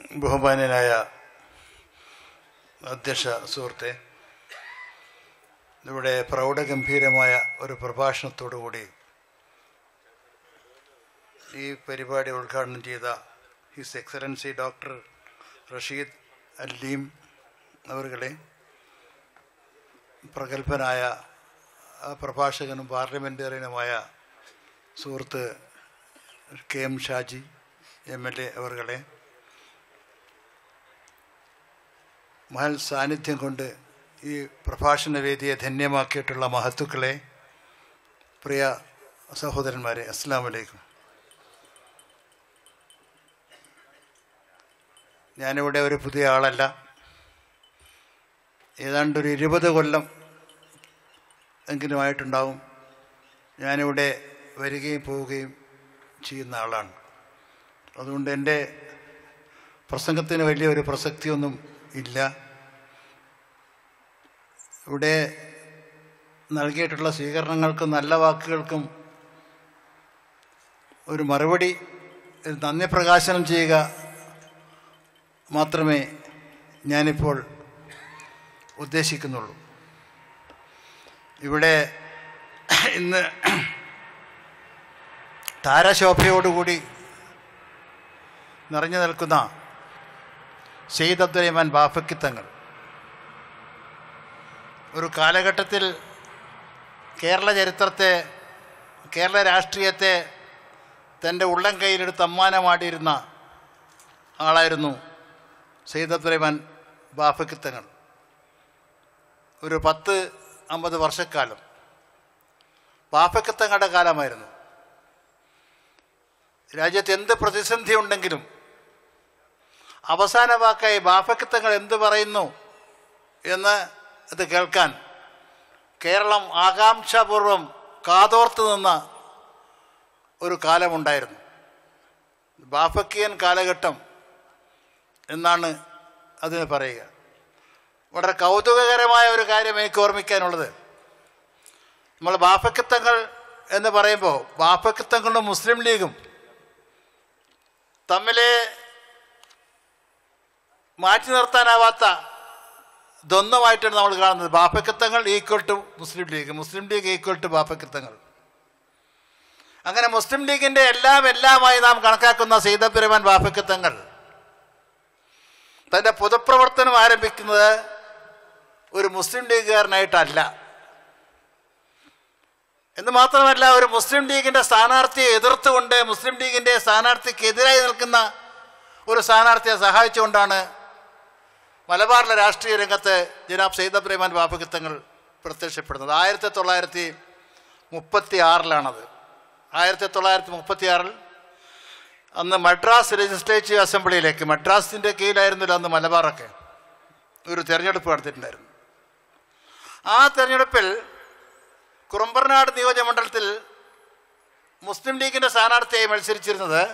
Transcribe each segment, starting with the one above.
ബഹുമാന്യനായ അധ്യക്ഷ സുഹൃത്തെ ഇവിടെ പ്രൗഢഗംഭീരമായ ഒരു പ്രഭാഷണത്തോടു കൂടി ഈ പരിപാടി ഉദ്ഘാടനം ചെയ്ത his excellency doctor Rashid Alim അവരുകളെ പ്രഗത്ഭനായ ആ, പ്രഭാഷകനും പാർലമെൻറ്റേറിയനുമായ സുഹൃത്ത് K M Shaji M L A അവരുകളെ മഹൽ സാന്നിധ്യം കൊണ്ട് ഈ പ്രഭാഷണ വേദിയെ ധന്യമാക്കിയിട്ടുള്ള മഹത്തുക്കളെ പ്രിയ സഹോദരന്മാരെ അസ്സാം വലൈക്കും ഞാനിവിടെ ഒരു പുതിയ ആളല്ല ഏതാണ്ട് ഒരു ഇരുപത് കൊല്ലം എങ്കിലുമായിട്ടുണ്ടാവും ഞാനിവിടെ വരികയും പോവുകയും ചെയ്യുന്ന ആളാണ് അതുകൊണ്ട് എൻ്റെ പ്രസംഗത്തിന് വലിയൊരു പ്രസക്തിയൊന്നും ഇല്ല ഇവിടെ നൽകിയിട്ടുള്ള സ്വീകരണങ്ങൾക്കും നല്ല വാക്കുകൾക്കും ഒരു മറുപടി ഒരു നന്ദി പ്രകാശനം ചെയ്യുക മാത്രമേ ഞാനിപ്പോൾ ഉദ്ദേശിക്കുന്നുള്ളൂ ഇവിടെ ഇന്ന് താരശോഭയോടുകൂടി നിറഞ്ഞു നിൽക്കുന്ന സെയ്ദ് അബ്ദുറഹ്മാൻ ബാഫക്കിത്തങ്ങൾ ഒരു കാലഘട്ടത്തിൽ കേരള ചരിത്രത്തെ കേരള രാഷ്ട്രീയത്തെ തൻ്റെ ഉള്ളം കയ്യിലെടുത്ത് അമ്മാനമാടിയിരുന്ന ആളായിരുന്നു സെയ്ദ് അബ്ദുറഹ്മാൻ ബാഫക്കിത്തങ്ങൾ ഒരു പത്ത് അമ്പത് വർഷക്കാലം ബാഫക്കിത്തങ്ങളുടെ കാലമായിരുന്നു രാജ്യത്ത് എന്ത് പ്രതിസന്ധി ഉണ്ടെങ്കിലും അവസാന വാക്കായി ബാഫക്കിത്തങ്ങൾ എന്ത് പറയുന്നു എന്ന് ഇത് കേൾക്കാൻ കേരളം ആകാംക്ഷാപൂർവം കാതോർത്ത് നിന്ന ഒരു കാലമുണ്ടായിരുന്നു ബാഫക്കിയൻ കാലഘട്ടം എന്നാണ് അതിന് പറയുക വളരെ കൗതുകകരമായ ഒരു കാര്യം എനിക്ക് ഓർമ്മിക്കാനുള്ളത് നമ്മൾ ബാഫക്കിത്തങ്ങൾ എന്ന് പറയുമ്പോൾ ബാഫക്കിത്തങ്ങളും മുസ്ലിം ലീഗും തമ്മിൽ മാറ്റി നിർത്താനാവാത്ത ദ്വന്ദ്മായിട്ടാണ് നമ്മൾ കാണുന്നത് Bafaqi Thangal equal to Muslim League Muslim League equal to Bafaqi Thangal അങ്ങനെ മുസ്ലിം ലീഗിൻ്റെ എല്ലാം എല്ലാമായി നാം കണക്കാക്കുന്ന സീതബ്രഹ്മാൻ ബാപ്പക്കിത്തങ്ങൾ തൻ്റെ പൊതുപ്രവർത്തനം ആരംഭിക്കുന്നത് ഒരു മുസ്ലിം ലീഗുകാരനായിട്ടല്ല എന്ന് മാത്രമല്ല ഒരു മുസ്ലിം ലീഗിൻ്റെ സ്ഥാനാർത്ഥിയെ എതിർത്തുകൊണ്ട് മുസ്ലിം ലീഗിൻ്റെ സ്ഥാനാർത്ഥിക്കെതിരായി നിൽക്കുന്ന ഒരു സ്ഥാനാർത്ഥിയെ സഹായിച്ചുകൊണ്ടാണ് മലബാറിലെ രാഷ്ട്രീയ രംഗത്ത് ജനാബ് സെയ്ദ് അബ്രഹ്മാൻ ബാപ്പകിത്തങ്ങൾ പ്രത്യക്ഷപ്പെടുന്നത് ആയിരത്തി തൊള്ളായിരത്തി മുപ്പത്തി ആറിലാണത് ആയിരത്തി തൊള്ളായിരത്തി മുപ്പത്തി ആറിൽ അന്ന് മദ്രാസ് ലെജിസ്ലേറ്റീവ് അസംബ്ലിയിലേക്ക് മദ്രാസിൻ്റെ കീഴിലായിരുന്നില്ല അന്ന് മലബാറൊക്കെ ഒരു തെരഞ്ഞെടുപ്പ് നടത്തിയിട്ടുണ്ടായിരുന്നു ആ തെരഞ്ഞെടുപ്പിൽ കുറുമ്പർനാട് നിയോജകമണ്ഡലത്തിൽ മുസ്ലിം ലീഗിൻ്റെ സ്ഥാനാർത്ഥിയായി മത്സരിച്ചിരുന്നത്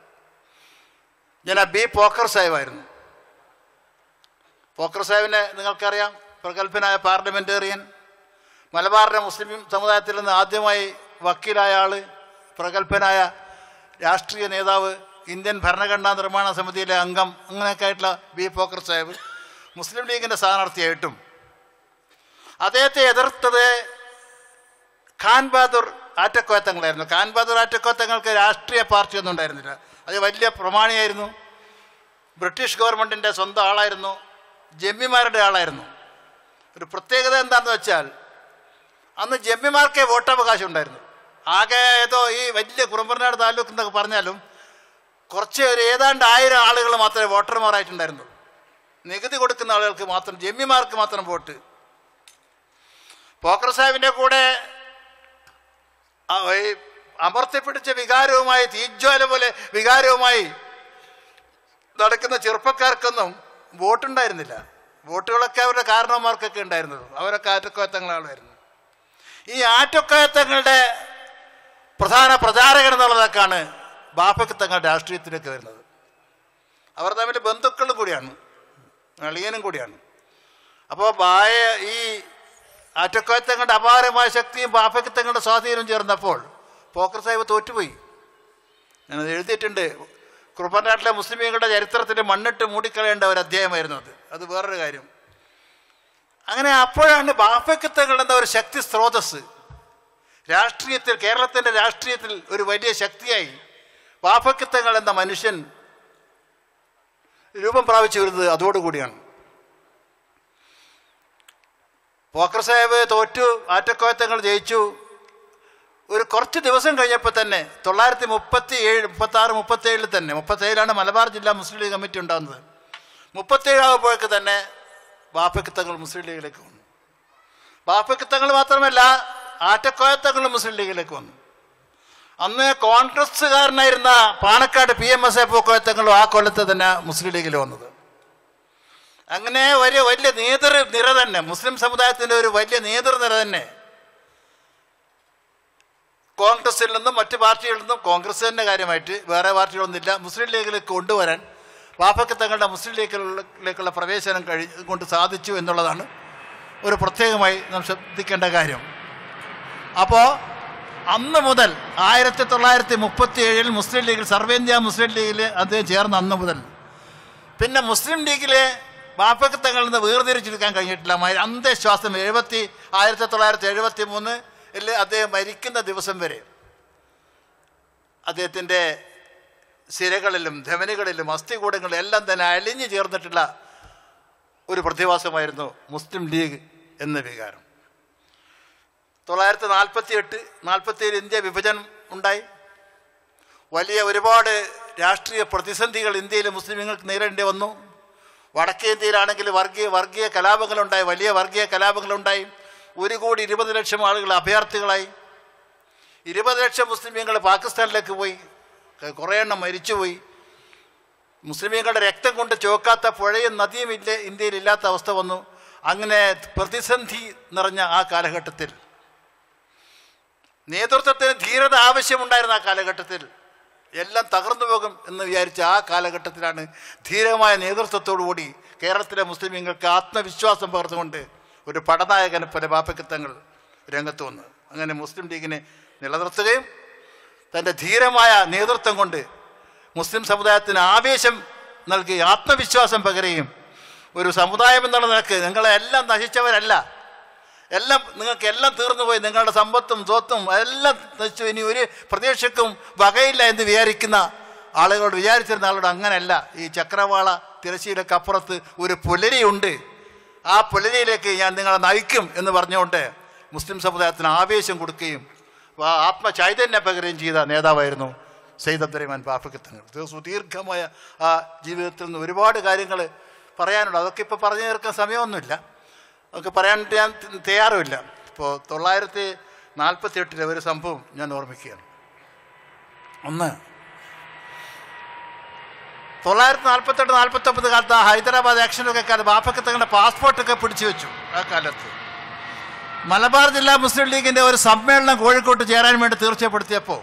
ജന ബി പോക്കർ സാഹിബായിരുന്നു പോക്കർ സാഹിബിനെ നിങ്ങൾക്കറിയാം പ്രഗത്ഭനായ പാർലമെൻറ്റേറിയൻ മലബാറിലെ മുസ്ലിം സമുദായത്തിൽ നിന്ന് ആദ്യമായി വക്കീലായ ആൾ പ്രഗത്ഭനായ രാഷ്ട്രീയ നേതാവ് ഇന്ത്യൻ ഭരണഘടനാ നിർമ്മാണ സമിതിയിലെ അംഗം അങ്ങനെയൊക്കെ ആയിട്ടുള്ള ബി പോക്കർ സാഹിബ് മുസ്ലിം ലീഗിൻ്റെ സ്ഥാനാർത്ഥിയായിട്ടും അദ്ദേഹത്തെ എതിർത്തത് ഖാൻ ബഹാദൂർ ആറ്റക്കോയത്തങ്ങളായിരുന്നു ഖാൻ ബഹാദൂർ ആറ്റക്കോയത്തങ്ങൾക്ക് രാഷ്ട്രീയ പാർട്ടിയൊന്നും ഉണ്ടായിരുന്നില്ല അത് വലിയ പ്രമാണിയായിരുന്നു ബ്രിട്ടീഷ് ഗവൺമെൻറ്റിൻ്റെ സ്വന്തം ആളായിരുന്നു ജമ്മിമാരുടെ ആളായിരുന്നു ഒരു പ്രത്യേകത എന്താണെന്ന് വെച്ചാൽ അന്ന് ജമ്മിമാർക്കേ വോട്ടവകാശം ഉണ്ടായിരുന്നു ആകെ ഏതോ ഈ വലിയ കുറുമ്പനാട് താലൂക്ക് എന്നൊക്കെ പറഞ്ഞാലും കുറച്ച് ഒരു ഏതാണ്ട് ആയിരം ആളുകൾ മാത്രമേ വോട്ടർമാരായിട്ടുണ്ടായിരുന്നുള്ളൂ നികുതി കൊടുക്കുന്ന ആളുകൾക്ക് മാത്രം ജമ്മിമാർക്ക് മാത്രം വോട്ട് പോക്കർ സാഹിബിൻ്റെ കൂടെ ആ ഈ അമർത്തിപ്പിടിച്ച വികാരവുമായി തീജ്വാല പോലെ വികാരവുമായി നടക്കുന്ന ചെറുപ്പക്കാർക്കൊന്നും വോട്ടുണ്ടായിരുന്നില്ല വോട്ടുകളൊക്കെ അവരുടെ കാരണവന്മാർക്കൊക്കെ ഉണ്ടായിരുന്നത് അവരൊക്കെ ആറ്റക്കോയത്തങ്ങളായിരുന്നു ഈ ആറ്റക്കോയത്തങ്ങളുടെ പ്രധാന പ്രചാരകൻ എന്നുള്ളതൊക്കെയാണ് ബാപ്പക്കിത്തങ്ങൾ രാഷ്ട്രീയത്തിലേക്ക് വരുന്നത് അവർ തമ്മിൽ ബന്ധുക്കളും കൂടിയാണ് അളിയനും കൂടിയാണ് അപ്പോൾ ബായ ഈ ആറ്റക്കോയത്തങ്ങളുടെ അപാരമായ ശക്തിയും ബാപ്പക്കിത്തങ്ങളുടെ സ്വാധീനവും ചേർന്നപ്പോൾ പോക്കർ സാഹിബ് തോറ്റുപോയി ഞാനത് എഴുതിയിട്ടുണ്ട് കുറുപ്പനാട്ടിലെ മുസ്ലിമീങ്ങളുടെ ചരിത്രത്തിൽ മണ്ണിട്ട് മൂടിക്കളയേണ്ട ഒരു അധ്യായമായിരുന്നു അത് അത് വേറൊരു കാര്യം അങ്ങനെ അപ്പോഴാണ് ബാഫക്കത്തകൾ എന്ന ഒരു ശക്തി സ്രോതസ് രാഷ്ട്രീയത്തിൽ കേരളത്തിൻ്റെ രാഷ്ട്രീയത്തിൽ ഒരു വലിയ ശക്തിയായി ബാഫക്കത്തങ്ങൾ എന്ന മനുഷ്യൻ രൂപം പ്രാപിച്ചു വരുന്നത് അതോടുകൂടിയാണ് പോക്കർ സാഹിബ് തോറ്റു ആറ്റക്കോയത്തങ്ങൾ ജയിച്ചു ഒരു കുറച്ച് ദിവസം കഴിഞ്ഞപ്പോൾ തന്നെ തൊള്ളായിരത്തി മുപ്പത്തി ഏഴ് മുപ്പത്തി ആറ് മുപ്പത്തേഴിൽ തന്നെ മുപ്പത്തേഴിലാണ് മലബാർ ജില്ലാ മുസ്ലിം ലീഗ് കമ്മിറ്റി ഉണ്ടാകുന്നത് മുപ്പത്തേഴാകുമ്പോഴേക്ക് തന്നെ ബാപ്പക്കിത്തങ്ങൾ മുസ്ലിം ലീഗിലേക്ക് വന്നു ബാപ്പക്കിത്തങ്ങൾ മാത്രമല്ല ആറ്റക്കോയത്തങ്ങൾ മുസ്ലിം ലീഗിലേക്ക് വന്നു അന്ന് കോൺഗ്രസ്സുകാരനായിരുന്ന Panakkad P M S A പോക്കോയത്തങ്ങളും ആ കൊല്ലത്ത് തന്നെ മുസ്ലിം ലീഗിൽ വന്നത് അങ്ങനെ വലിയ വലിയ നേതൃ നിര തന്നെ മുസ്ലിം സമുദായത്തിൻ്റെ ഒരു വലിയ നേതൃനിര തന്നെ കോൺഗ്രസിൽ നിന്നും മറ്റ് പാർട്ടികളിൽ നിന്നും കോൺഗ്രസ് തന്നെ കാര്യമായിട്ട് വേറെ പാർട്ടികളൊന്നുമില്ല മുസ്ലിം ലീഗിലേക്ക് കൊണ്ടുവരാൻ വാപ്പയ്ക്ക് തങ്ങളുടെ മുസ്ലിം ലീഗിലേക്കുള്ള പ്രവേശനം കഴി കൊണ്ട് സാധിച്ചു എന്നുള്ളതാണ് ഒരു പ്രത്യേകമായി നാം ശ്രദ്ധിക്കേണ്ട കാര്യം അപ്പോൾ അന്ന് മുതൽ ആയിരത്തി തൊള്ളായിരത്തി മുപ്പത്തി ഏഴിൽ മുസ്ലിം ലീഗിൽ സർവേന്ത്യ മുസ്ലിം ലീഗിൽ അദ്ദേഹം ചേർന്ന അന്ന് മുതൽ പിന്നെ മുസ്ലിം ലീഗിലെ വാപ്പക്കത്തങ്ങളിൽ നിന്ന് വേർതിരിച്ചെടുക്കാൻ കഴിഞ്ഞിട്ടില്ല മ- അന്ധവിശ്വാസം എഴുപത്തി ആയിരത്തി തൊള്ളായിരത്തി എഴുപത്തി മൂന്നിൽ അദ്ദേഹം മരിക്കുന്ന ദിവസം വരെ അദ്ദേഹത്തിൻ്റെ സിരകളിലും ധമനികളിലും അസ്ഥികൂടങ്ങളിലും എല്ലാം തന്നെ അലിഞ്ഞു ചേർന്നിട്ടുള്ള ഒരു പ്രതിഭാസമായിരുന്നു മുസ്ലിം ലീഗ് എന്ന വികാരം തൊള്ളായിരത്തി നാൽപ്പത്തി എട്ട് നാൽപ്പത്തി ഏഴ് ഇന്ത്യ വിഭജനം ഉണ്ടായി വലിയ ഒരുപാട് രാഷ്ട്രീയ പ്രതിസന്ധികൾ ഇന്ത്യയിൽ മുസ്ലിമുകൾക്ക് നേരിടേണ്ടി വന്നു വടക്കേ ഇന്ത്യയിലാണെങ്കിൽ വർഗീയ വർഗീയ കലാപങ്ങളുണ്ടായി വലിയ വർഗീയ കലാപങ്ങളുണ്ടായി ഒരു കോടി ഇരുപത് ലക്ഷം ആളുകൾ അഭയാർത്ഥികളായി ഇരുപത് ലക്ഷം മുസ്ലിമീങ്ങൾ പാകിസ്ഥാനിലേക്ക് പോയി ക- കുറേ എണ്ണം മരിച്ചുപോയി മുസ്ലിമീങ്ങളുടെ രക്തം കൊണ്ട് ചോക്കാത്ത പുഴയും നദിയും ഇല്ല ഇന്ത്യയിൽ ഇല്ലാത്ത അവസ്ഥ വന്നു അങ്ങനെ പ്രതിസന്ധി നിറഞ്ഞ ആ കാലഘട്ടത്തിൽ നേതൃത്വത്തിന് ധീരത ആവശ്യമുണ്ടായിരുന്ന ആ കാലഘട്ടത്തിൽ എല്ലാം തകർന്നു പോകും എന്ന് വിചാരിച്ച ആ കാലഘട്ടത്തിലാണ് ധീരമായ നേതൃത്വത്തോടുകൂടി കേരളത്തിലെ മുസ്ലിമീങ്ങൾക്ക് ആത്മവിശ്വാസം പകർന്നുകൊണ്ട് ഒരു പടനായകനെ പോലെ ബാപ്പക്കത്തങ്ങൾ രംഗത്ത് വന്നു അങ്ങനെ മുസ്ലിം ലീഗിനെ നിലനിർത്തുകയും തൻ്റെ ധീരമായ നേതൃത്വം കൊണ്ട് മുസ്ലിം സമുദായത്തിന് ആവേശം നൽകി ആത്മവിശ്വാസം പകരുകയും ഒരു സമുദായം എന്നുള്ള നിലക്ക് നിങ്ങളെ എല്ലാം നശിച്ചവരല്ല എല്ലാം നിങ്ങൾക്ക് എല്ലാം തീർന്നു പോയി നിങ്ങളുടെ സമ്പത്തും സ്വത്തും എല്ലാം നശിച്ചു ഇനി ഒരു പ്രതീക്ഷയ്ക്കും വകയില്ല എന്ന് വിചാരിക്കുന്ന ആളുകളോട് വിചാരിച്ചിരുന്ന ആളോട് അങ്ങനെയല്ല ഈ ചക്രവാള തിരശ്ശീലക്ക് അപ്പുറത്ത് ഒരു പുലരിയുണ്ട് ആ പുലരിയിലേക്ക് ഞാൻ നിങ്ങളെ നയിക്കും എന്ന് പറഞ്ഞുകൊണ്ട് മുസ്ലിം സമുദായത്തിന് ആവേശം കൊടുക്കുകയും ആ ആത്മചൈതന്യം പകരുകയും ചെയ്ത നേതാവായിരുന്നു സെയ്ദ് അബ്ദുറഹ്മാൻ ബാഫക്കത്തങ്ങൾ ഇത് സുദീർഘമായ ആ ജീവിതത്തിൽ നിന്ന് ഒരുപാട് കാര്യങ്ങൾ പറയാനുണ്ട് അതൊക്കെ ഇപ്പോൾ പറഞ്ഞു തീർക്കാൻ സമയമൊന്നുമില്ല അതൊക്കെ പറയാൻ ഞാൻ തയ്യാറുമില്ല ഇപ്പോൾ തൊള്ളായിരത്തി നാൽപ്പത്തി എട്ടിലെ ഒരു സംഭവം ഞാൻ ഓർമ്മിക്കുകയാണ് ഒന്ന് തൊള്ളായിരത്തി നാൽപ്പത്തെട്ട് നാൽപ്പത്തൊമ്പത് കാലത്ത് ആ ഹൈദരാബാദ് ആക്ഷനൊക്കെ കാലത്ത് ബാപ്പക്കത്തങ്ങളുടെ പാസ്പോർട്ടൊക്കെ പിടിച്ചു വെച്ചു ആ കാലത്ത് മലബാർ ജില്ലാ മുസ്ലിം ലീഗിൻ്റെ ഒരു സമ്മേളനം കോഴിക്കോട്ട് ചേരാൻ വേണ്ടി തീർച്ചപ്പെടുത്തിയപ്പോൾ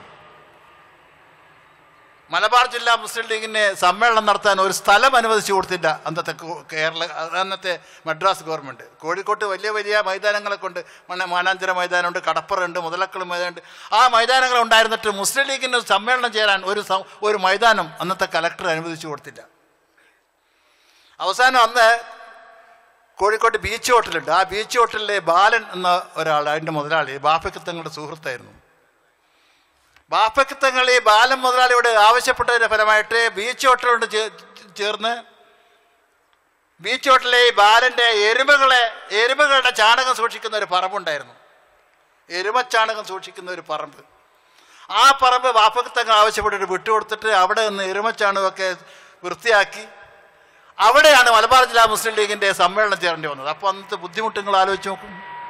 മലബാർ ജില്ലാ മുസ്ലിം ലീഗിന് സമ്മേളനം നടത്താൻ ഒരു സ്ഥലം അനുവദിച്ചു കൊടുത്തില്ല അന്നത്തെ കോ- കേരള അന്നത്തെ മദ്രാസ് ഗവൺമെൻറ് കോഴിക്കോട്ട് വലിയ വലിയ മൈതാനങ്ങളൊക്കെ ഉണ്ട് മണ- മാനാഞ്ചിറ മൈതാനമുണ്ട് കടപ്പുറമുണ്ട് മുതലക്കൾ മൈതാനമുണ്ട് ആ മൈതാനങ്ങൾ ഉണ്ടായിരുന്നിട്ട് മുസ്ലിം ലീഗിന് സമ്മേളനം ചേരാൻ ഒരു സം- ഒരു മൈതാനം അന്നത്തെ കലക്ടർ അനുവദിച്ചു കൊടുത്തില്ല അവസാനം അന്ന് കോഴിക്കോട്ട് ബീച്ച് ഹോട്ടലുണ്ട് ആ ബീച്ച് ഹോട്ടലിലെ ബാലൻ എന്ന ഒരാൾ അതിൻ്റെ മുതലാളി ബാപ്പക്കത്തങ്ങളുടെ സുഹൃത്തായിരുന്നു ബാപ്പക്കത്തങ്ങൾ ഈ ബാലൻ മുതലാളിയോട് ആവശ്യപ്പെട്ടതിൻ്റെ ഫലമായിട്ട് ബീച്ച് ഹോട്ടലോട് ചേ- ചേർന്ന് ബീച്ച് ഹോട്ടലിലെ ഈ ബാലൻ്റെ എരുമകളെ എരുമകളുടെ ചാണകം സൂക്ഷിക്കുന്ന ഒരു പറമ്പുണ്ടായിരുന്നു എരുമച്ചാണകം സൂക്ഷിക്കുന്ന ഒരു പറമ്പ് ആ പറമ്പ് ബാപ്പക്കത്തങ്ങൾ ആവശ്യപ്പെട്ടിട്ട് വിട്ടുകൊടുത്തിട്ട് അവിടെ നിന്ന് എരുമച്ചാണകമൊക്കെ വൃത്തിയാക്കി അവിടെയാണ് മലബാർ ജില്ലാ മുസ്ലിം ലീഗിൻ്റെ സമ്മേളനം ചേരേണ്ടി വന്നത് അപ്പോൾ അന്നത്തെ ബുദ്ധിമുട്ടുകൾ ആലോചിച്ച് നോക്കും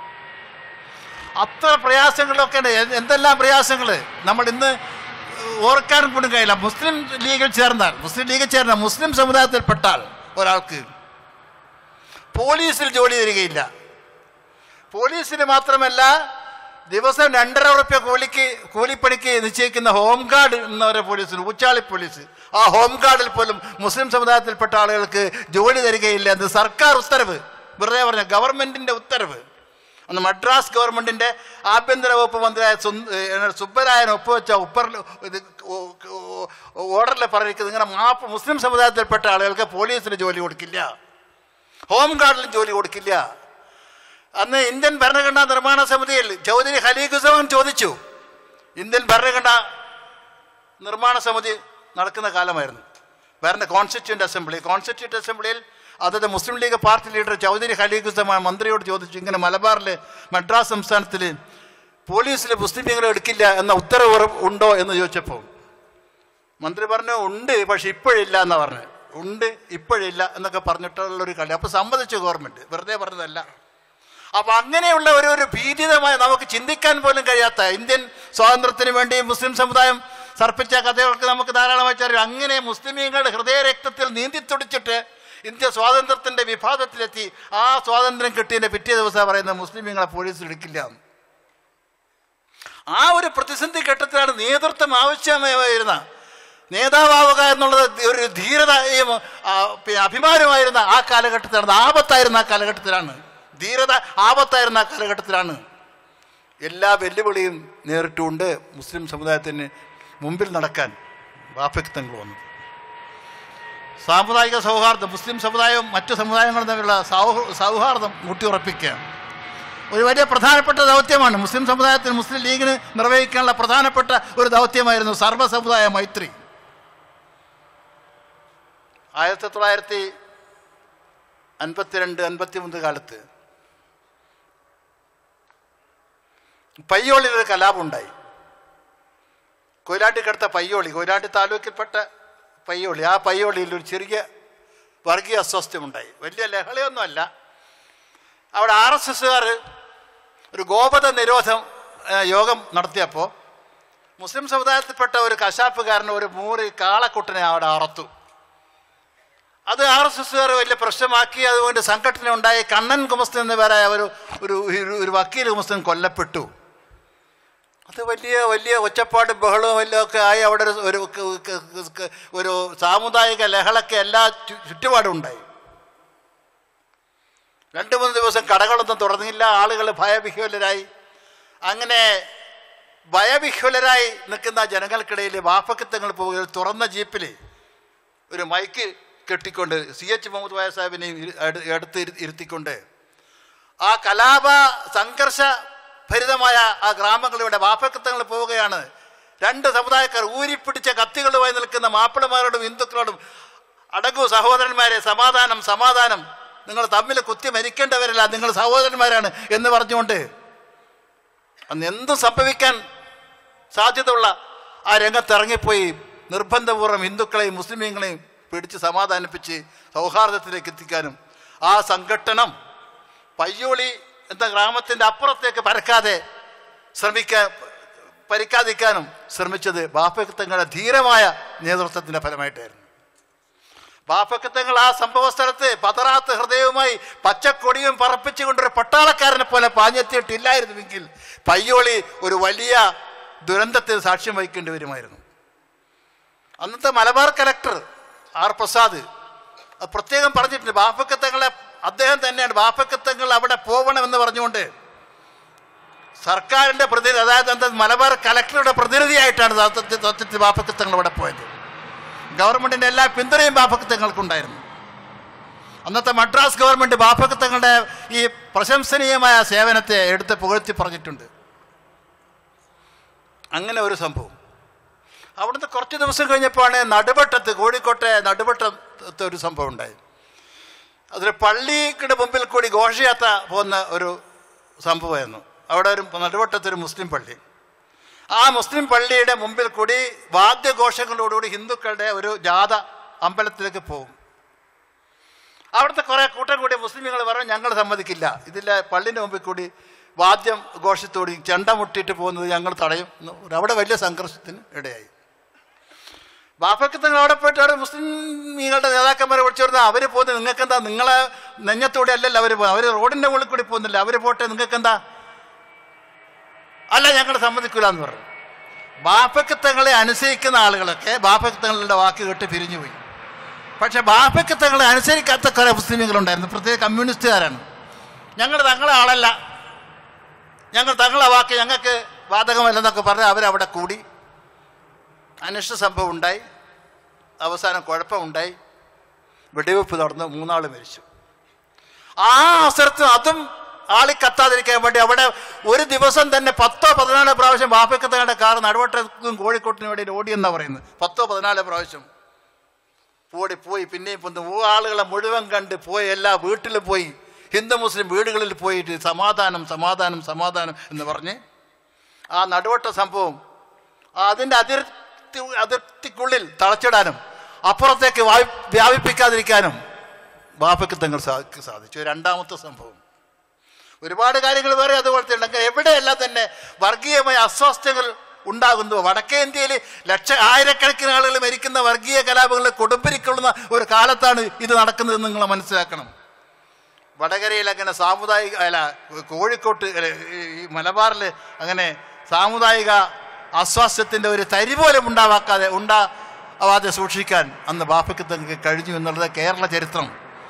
അത്ര പ്രയാസങ്ങളൊക്കെ ഉണ്ട് എ- എന്തെല്ലാം പ്രയാസങ്ങൾ നമ്മൾ ഇന്ന് ഓർക്കാൻ പോലും കഴിയില്ല മുസ്ലിം ലീഗിൽ ചേർന്നാൽ മുസ്ലിം ലീഗിൽ ചേർന്ന മുസ്ലിം സമുദായത്തിൽപ്പെട്ടാൽ ഒരാൾക്ക് പോലീസിൽ ജോലി തരികയില്ല പോലീസിന് മാത്രമല്ല ദിവസം രണ്ടര ഉറുപ്പ്യ കൂലിക്ക് കൂലിപ്പണിക്ക് നിശ്ചയിക്കുന്ന ഹോം ഗാർഡ് എന്നവരെ പോലീസിന് ഊച്ചാളി പോലീസ് ആ ഹോം ഗാർഡിൽ പോലും മുസ്ലിം സമുദായത്തിൽപ്പെട്ട ആളുകൾക്ക് ജോലി തരികയില്ല എന്ന് സർക്കാർ ഉത്തരവ് വെറുതെ പറഞ്ഞ ഗവൺമെൻറ്റിൻ്റെ ഉത്തരവ് അന്ന് മദ്രാസ് ഗവൺമെൻറ്റിൻ്റെ ആഭ്യന്തര വകുപ്പ് മന്ത്രിയായ സുന്ദ- ഏ, സുബ്ബരായൻ ഒപ്പുവെച്ച ഉപ്പർ ഇത് ഒ- ഒ- ഓർഡറിൽ പറഞ്ഞിരിക്കുന്നത് ഇങ്ങനെ മാപ്പ് മുസ്ലിം സമുദായത്തിൽപ്പെട്ട ആളുകൾക്ക് പോലീസിന് ജോലി കൊടുക്കില്ല ഹോം ഗാർഡിലും ജോലി കൊടുക്കില്ല അന്ന് ഇന്ത്യൻ ഭരണഘടനാ നിർമ്മാണ സമിതിയിൽ ചൗധരി ഖലീഖുസവൻ ചോദിച്ചു ഇന്ത്യൻ ഭരണഘടന നിർമ്മാണ സമിതി നടക്കുന്ന കാലമായിരുന്നു ഭരണ കോൺസ്റ്റിറ്റ്യൂൻ്റ് അസംബ്ലി കോൺസ്റ്റിറ്റ്യൂട്ട് അസംബ്ലിയിൽ അതത് മുസ്ലിം ലീഗ് പാർട്ടി ലീഡർ ചൗധരി ഖലീഖുസമാൻ മന്ത്രിയോട് ചോദിച്ചു ഇങ്ങനെ മലബാറിൽ മദ്രാസ് സംസ്ഥാനത്തിൽ പോലീസിൽ മുസ്ലിം എടുക്കില്ല എന്ന ഉത്തരവ് ഉറ- ഉണ്ടോ എന്ന് ചോദിച്ചപ്പോൾ മന്ത്രി പറഞ്ഞു ഉണ്ട് പക്ഷെ ഇപ്പോഴില്ല എന്നാ പറഞ്ഞു ഉണ്ട് ഇപ്പോഴില്ല എന്നൊക്കെ പറഞ്ഞിട്ടുള്ളൊരു കളി അപ്പോൾ സമ്മതിച്ചു ഗവൺമെൻറ് വെറുതെ പറഞ്ഞതല്ല അപ്പം അങ്ങനെയുള്ള ഒരു ഒരു ഭീതിതമായ നമുക്ക് ചിന്തിക്കാൻ പോലും കഴിയാത്ത ഇന്ത്യൻ സ്വാതന്ത്ര്യത്തിന് വേണ്ടി മുസ്ലിം സമുദായം സർപ്പിച്ച കഥകൾക്ക് നമുക്ക് ധാരാളമായി അറിയാം അങ്ങനെ മുസ്ലിമീങ്ങളുടെ ഹൃദയരക്തത്തിൽ നീന്തിത്തുടിച്ചിട്ട് ഇന്ത്യ സ്വാതന്ത്ര്യത്തിൻ്റെ വിഭാഗത്തിലെത്തി ആ സ്വാതന്ത്ര്യം കിട്ടിയതിൻ്റെ പിറ്റേ ദിവസം പറയുന്നത് മുസ്ലിമീങ്ങളെ പോലീസ് എടുക്കില്ല എന്ന്. ആ ഒരു പ്രതിസന്ധി ഘട്ടത്തിലാണ് നേതൃത്വം ആവശ്യമായിരുന്ന നേതാവാവുക എന്നുള്ളത് ഒരു ധീരതയും ആ, പിന്നെ അഭിമാനമായിരുന്ന ആ കാലഘട്ടത്തിലാണ് ആപത്തായിരുന്ന ആ കാലഘട്ടത്തിലാണ് ധീരത ആപത്തായിരുന്ന ആ കാലഘട്ടത്തിലാണ് എല്ലാ വെല്ലുവിളിയും നേരിട്ടുകൊണ്ട് മുസ്ലിം സമുദായത്തിന് മുമ്പിൽ നടക്കാൻ വാഫക്തങ്ങൾ വന്നത് സാമുദായിക സൗഹാർദ്ദം മുസ്ലിം സമുദായവും മറ്റു സമുദായങ്ങളും തമ്മിലുള്ള സൗഹൃ സൗഹാർദ്ദം ഊട്ടിയുറപ്പിക്കുക ഒരു വലിയ പ്രധാനപ്പെട്ട ദൗത്യമാണ് മുസ്ലിം സമുദായത്തിന് മുസ്ലിം ലീഗിന് നിർവഹിക്കാനുള്ള പ്രധാനപ്പെട്ട ഒരു ദൗത്യമായിരുന്നു സർവ്വ സമുദായ മൈത്രി ആയിരത്തി തൊള്ളായിരത്തി അൻപത്തിരണ്ട് അൻപത്തിമൂന്ന് കാലത്ത് പയ്യോളിലൊരു കലാപമുണ്ടായി കൊയിലാട്ടിക്കടുത്ത പയ്യോളി കൊയിലാട്ടി താലൂക്കിൽപ്പെട്ട പയ്യോളി ആ പയ്യോളിയിൽ ഒരു ചെറിയ വർഗീയ അസ്വാസ്ഥ്യമുണ്ടായി വലിയ ലഹളയൊന്നുമല്ല അവിടെ ആർ എസ് എസ്സുകാർ ഒരു ഗോപത നിരോധം ഏ, യോഗം നടത്തിയപ്പോൾ മുസ്ലിം സമുദായത്തിൽപ്പെട്ട ഒരു കശാപ്പുകാരൻ ഒരു മൂറി കാളക്കുട്ടനെ അവിടെ അറത്തു അത് ആർ എസ് എസ്സുകാർ വലിയ പ്രശ്നമാക്കി അതുകൊണ്ട് സംഘടന ഉണ്ടായി കണ്ണൻ കുമസ്തൻ എന്ന് പേരായ ഒരു ഒരു ഒരു- ഒരു വക്കീൽ കുമസ്തൻ കൊല്ലപ്പെട്ടു അത് വലിയ വലിയ ഒച്ചപ്പാടും ബഹളവും എല്ലാം ഒക്കെ ആയി അവിടെ ഒരു- ഒരു ക- ക- ക- ക- ഒരു സാമുദായിക ലഹളക്ക് എല്ലാ ചു- ചുറ്റുപാടും ഉണ്ടായി രണ്ട് മൂന്ന് ദിവസം കടകളൊന്നും തുറന്നില്ല ആളുകൾ ഭയവിഹ്വലരായി അങ്ങനെ ഭയവിഹ്വലരായി നിൽക്കുന്ന ജനങ്ങൾക്കിടയിൽ വാപ്പക്കത്തങ്ങൾ പോവുക ഒരു തുറന്ന ജീപ്പിൽ ഒരു മൈക്ക് കെട്ടിക്കൊണ്ട് സി എച്ച് മുഹമ്മദ് വായ സാഹിബിനെയും ഇരു- അടു- അടുത്ത് ഇരു- ഇരുത്തിക്കൊണ്ട് ആ കലാപ സംഘർഷ ഭരിതമായ ആ ഗ്രാമങ്ങളിലൂടെ വാപ്പക്കത്തങ്ങൾ പോവുകയാണ് രണ്ട് സമുദായക്കാർ ഊരിപ്പിടിച്ച കത്തികളുമായി നിൽക്കുന്ന മാപ്പിളമാരോടും ഹിന്ദുക്കളോടും അടങ്ങൂ സഹോദരന്മാരെ സമാധാനം സമാധാനം നിങ്ങൾ തമ്മിൽ കുത്തി മരിക്കേണ്ടവരല്ല നിങ്ങൾ സഹോദരന്മാരാണ് എന്ന് പറഞ്ഞുകൊണ്ട് അന്ന് എന്തും സംഭവിക്കാൻ സാധ്യതയുള്ള ആ രംഗത്ത് ഇറങ്ങിപ്പോയി നിർബന്ധപൂർവ്വം ഹിന്ദുക്കളെയും മുസ്ലിമീങ്ങളെയും പിടിച്ച് സമാധാനിപ്പിച്ച് സൗഹാർദ്ദത്തിലേക്ക് എത്തിക്കാനും ആ സംഘട്ടനം പയ്യോളി എന്ന ഗ്രാമത്തിൻ്റെ അപ്പുറത്തേക്ക് പരക്കാതെ ശ്രമിക്കാൻ പരിക്കാതിരിക്കാനും ശ്രമിച്ചത് ബാപ്പക്കത്തങ്ങളുടെ ധീരമായ നേതൃത്വത്തിൻ്റെ ഫലമായിട്ടായിരുന്നു ബാപ്പക്കത്തങ്ങൾ ആ സംഭവ സ്ഥലത്ത് പതറാത്ത ഹൃദയവുമായി പച്ചക്കൊടിയും പറപ്പിച്ചുകൊണ്ടൊരു പട്ടാളക്കാരനെ പോലെ പാഞ്ഞെത്തിയിട്ടില്ലായിരുന്നുവെങ്കിൽ പയ്യോളി ഒരു വലിയ ദുരന്തത്തിന് സാക്ഷ്യം വഹിക്കേണ്ടി വരുമായിരുന്നു അന്നത്തെ മലബാർ കലക്ടർ ആർ പ്രസാദ് അത് പ്രത്യേകം പറഞ്ഞിട്ടുണ്ട് ബാപ്പക്കത്തങ്ങളെ അദ്ദേഹം തന്നെയാണ് ബാപ്പക്കത്തങ്ങൾ അവിടെ പോകണമെന്ന് പറഞ്ഞുകൊണ്ട് സർക്കാരിൻ്റെ പ്രതിനിധി അതായത് എന്താ മലബാർ കലക്ടറുടെ പ്രതിനിധിയായിട്ടാണ് സത്യത്തിൽ സത്യത്തിൽ ബാപ്പക്കത്തങ്ങൾ അവിടെ പോയത് ഗവൺമെൻറ്റിൻ്റെ എല്ലാ പിന്തുണയും ബാപ്പക്കത്തങ്ങൾക്കുണ്ടായിരുന്നു അന്നത്തെ മദ്രാസ് ഗവൺമെൻറ് ബാപ്പക്കത്തങ്ങളുടെ ഈ പ്രശംസനീയമായ സേവനത്തെ എടുത്ത് പുകഴ്ത്തി പറഞ്ഞിട്ടുണ്ട് അങ്ങനെ ഒരു സംഭവം അവിടുന്ന് കുറച്ച് ദിവസം കഴിഞ്ഞപ്പോഴാണ് നടുവട്ടത്ത് കോഴിക്കോട്ടെ നടുവട്ടത്ത് ഒരു സംഭവം ഉണ്ടായി അതൊരു പള്ളിയുടെ മുമ്പിൽ കൂടി ഘോഷയാത്ര പോകുന്ന ഒരു സംഭവമായിരുന്നു അവിടെ ഒരു നടുവട്ടത്തൊരു മുസ്ലിം പള്ളി ആ മുസ്ലിം പള്ളിയുടെ മുമ്പിൽ കൂടി വാദ്യഘോഷങ്ങളോടുകൂടി ഹിന്ദുക്കളുടെ ഒരു ജാഥ അമ്പലത്തിലേക്ക് പോകും അവിടുത്തെ കുറേ കൂട്ടം കൂടി മുസ്ലിമുകൾ പറഞ്ഞു ഞങ്ങൾ സമ്മതിക്കില്ല ഇതിലെ പള്ളിൻ്റെ മുമ്പിൽ കൂടി വാദ്യം ഘോഷത്തോടി ചെണ്ട മുട്ടിയിട്ട് പോകുന്നത് ഞങ്ങൾ തടയും എന്ന് പറഞ്ഞു. അവിടെ വലിയ സംഘർഷത്തിന് ഇടയായി ബാപ്പക്ക് നിങ്ങൾ അവിടെ പോയിട്ട് അവിടെ മുസ്ലിംകളുടെ നേതാക്കന്മാരെ വിളിച്ചു പറഞ്ഞാൽ അവർ പോകുന്നത് നിങ്ങൾക്കെന്താ നിങ്ങളെ നെഞ്ഞത്തൂടെ അല്ലല്ലോ അവർ പോകുന്നത് അവർ റോഡിൻ്റെ മുകളിൽ കൂടി പോകുന്നില്ല അവർ പോട്ടെ നിങ്ങൾക്കെന്താ അല്ല ഞങ്ങൾ സമ്മതിക്കില്ല എന്ന് പറഞ്ഞു ബാപ്പക്കത്തങ്ങളെ അനുസരിക്കുന്ന ആളുകളൊക്കെ ബാപ്പക്കത്തങ്ങളുടെ വാക്ക് കേട്ട് പിരിഞ്ഞുപോയി പക്ഷെ ബാപ്പക്കത്തങ്ങളെ അനുസരിക്കാത്ത കുറേ മുസ്ലിമുകളുണ്ടായിരുന്നു പ്രത്യേക കമ്മ്യൂണിസ്റ്റുകാരാണ് ഞങ്ങൾ തങ്ങളെ ആളല്ല ഞങ്ങൾ തങ്ങളെ വാക്ക് ഞങ്ങൾക്ക് ബാധകമല്ലെന്നൊക്കെ പറഞ്ഞ് അവരവിടെ കൂടി അനിഷ്ട സംഭവം ഉണ്ടായി അവസാനം കുഴപ്പമുണ്ടായി വെടിവെപ്പ് നടന്ന് മൂന്നാൾ മരിച്ചു ആ അവസരത്തിൽ അതും ആളി കത്താതിരിക്കാൻ വേണ്ടി അവിടെ ഒരു ദിവസം തന്നെ പത്തോ പതിനാലോ പ്രാവശ്യം ബാപ്പക്കത്തങ്ങളുടെ കാർ നടുവട്ടക്കും കോഴിക്കോട്ടിനും ഇടയിൽ ഓടിയെന്നാണ് പറയുന്നത് പത്തോ പതിനാലോ പ്രാവശ്യം ഓടി പോയി പിന്നെയും പൊന്ന് ആളുകളെ മുഴുവൻ കണ്ട് പോയി എല്ലാ വീട്ടിലും പോയി ഹിന്ദു മുസ്ലിം വീടുകളിൽ പോയിട്ട് സമാധാനം സമാധാനം സമാധാനം എന്ന് പറഞ്ഞ് ആ നടുവട്ട സംഭവം അതിൻ്റെ അതിർത്തി അതിർത്തിക്കുള്ളിൽ തളച്ചിടാനും അപ്പുറത്തേക്ക് വായ് വ്യാപിപ്പിക്കാതിരിക്കാനും ബാപ്പയ്ക്ക് തങ്ങൾ സാ- സാധിച്ചു രണ്ടാമത്തെ സംഭവം ഒരുപാട് കാര്യങ്ങൾ വേറെ അതുപോലത്തെ ഉണ്ടെങ്കിൽ എവിടെയെല്ലാം തന്നെ വർഗീയമായ അസ്വാസ്ഥ്യങ്ങൾ ഉണ്ടാകുന്നു വടക്കേ ഇന്ത്യയിൽ ലക്ഷ ആയിരക്കണക്കിന് ആളുകൾ മരിക്കുന്ന വർഗീയ കലാപങ്ങളിൽ കൊടുമ്പിരിക്കൊള്ളുന്ന ഒരു കാലത്താണ് ഇത് നടക്കുന്നതെന്ന് നിങ്ങൾ മനസ്സിലാക്കണം വടകരയിൽ അങ്ങനെ സാമുദായിക അല്ല കോഴിക്കോട്ട് അല്ല, ഈ മലബാറിൽ അങ്ങനെ സാമുദായിക അസ്വാസ്ഥ്യത്തിൻ്റെ ഒരു തരി പോലും ഉണ്ടാവാക്കാതെ ഉണ്ടാവാതെ സൂക്ഷിക്കാൻ അന്ന് ബാപ്പയ്ക്ക് തങ്ങൾക്ക് കഴിഞ്ഞു എന്നുള്ളത് കേരള ചരിത്രം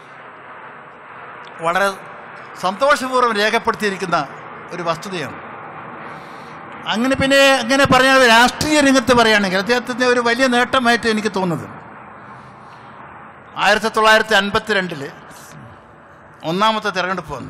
വളരെ സന്തോഷപൂർവ്വം രേഖപ്പെടുത്തിയിരിക്കുന്ന ഒരു വസ്തുതയാണ് അങ്ങനെ പിന്നെ അങ്ങനെ പറഞ്ഞാൽ രാഷ്ട്രീയ രംഗത്ത് പറയുകയാണെങ്കിൽ അദ്ദേഹത്തിൻ്റെ ഒരു വലിയ നേട്ടമായിട്ട് എനിക്ക് തോന്നുന്നത് ആയിരത്തി തൊള്ളായിരത്തി അൻപത്തി രണ്ടില് ഒന്നാമത്തെ തെരഞ്ഞെടുപ്പ് വന്നു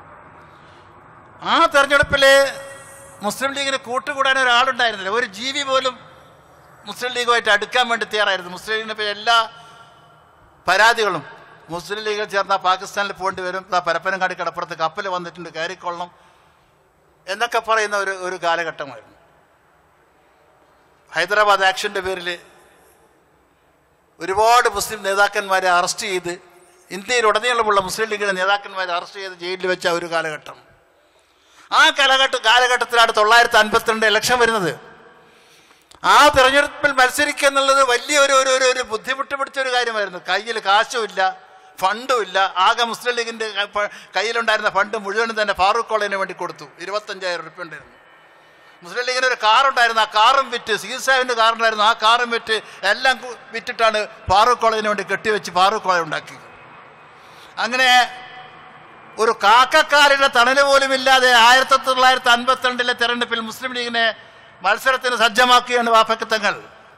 ആ തെരഞ്ഞെടുപ്പിൽ മുസ്ലിം ലീഗിന് കൂട്ടുകൂടാൻ ഒരാളുണ്ടായിരുന്നില്ല ഒരു ജീവി പോലും മുസ്ലിം ലീഗുമായിട്ട് അടുക്കാൻ വേണ്ടി തയ്യാറായിരുന്നു മുസ്ലിം ലീഗിനെ പറ്റി എല്ലാ പരാതികളും മുസ്ലിം ലീഗിൽ ചേർന്നാൽ പാകിസ്ഥാനിൽ പോകേണ്ടി വരും ദാ പരപ്പനങ്ങാടി കടപ്പുറത്ത് കപ്പൽ വന്നിട്ടുണ്ട് കയറിക്കൊള്ളണം എന്നൊക്കെ പറയുന്ന ഒരു ഒരു കാലഘട്ടമായിരുന്നു ഹൈദരാബാദ് ആക്ഷൻ്റെ പേരിൽ ഒരുപാട് മുസ്ലിം നേതാക്കന്മാരെ അറസ്റ്റ് ചെയ്ത് ഇന്ത്യയിലുടനീളമുള്ള മുസ്ലിം ലീഗിലെ നേതാക്കന്മാരെ അറസ്റ്റ് ചെയ്ത് ജയിലിൽ വെച്ച ഒരു കാലഘട്ടം ആ കാലഘട്ട കാലഘട്ടത്തിലാണ് തൊള്ളായിരത്തി അൻപത്തിരണ്ട് ഇലക്ഷൻ വരുന്നത് ആ തെരഞ്ഞെടുപ്പിൽ മത്സരിക്കുക എന്നുള്ളത് വലിയ ഒരു ഒരു ഒരു ഒരു ബുദ്ധിമുട്ട് പിടിച്ച ഒരു കാര്യമായിരുന്നു കയ്യിൽ കാശുമില്ല ഫണ്ടും ഇല്ല ആകെ മുസ്ലിം ലീഗിൻ്റെ ക- കയ്യിലുണ്ടായിരുന്ന ഫണ്ട് മുഴുവനും തന്നെ ഫാറൂഖ് കോളേജിന് വേണ്ടി കൊടുത്തു ഇരുപത്തഞ്ചായിരം റുപ്യ ഉണ്ടായിരുന്നു മുസ്ലിം ലീഗിന് ഒരു കാറുണ്ടായിരുന്നു ആ കാറും വിറ്റ് സി സാഹിബിൻ്റെ കാറുണ്ടായിരുന്നു ആ കാറും വിറ്റ് എല്ലാം കു- വിറ്റിട്ടാണ് ഫാറൂഖ് കോളേജിന് വേണ്ടി കെട്ടിവെച്ച് ഫാറൂഖ് കോളേജ് ഉണ്ടാക്കി അങ്ങനെ ഒരു കാക്കക്കാരുടെ തണല് പോലും ഇല്ലാതെ ആയിരത്തി തൊള്ളായിരത്തി അൻപത്തിരണ്ടിലെ തെരഞ്ഞെടുപ്പിൽ മുസ്ലിം ലീഗിനെ മത്സരത്തിന് സജ്ജമാക്കുകയാണ് വാപ്പക്കത്തങ്ങൾ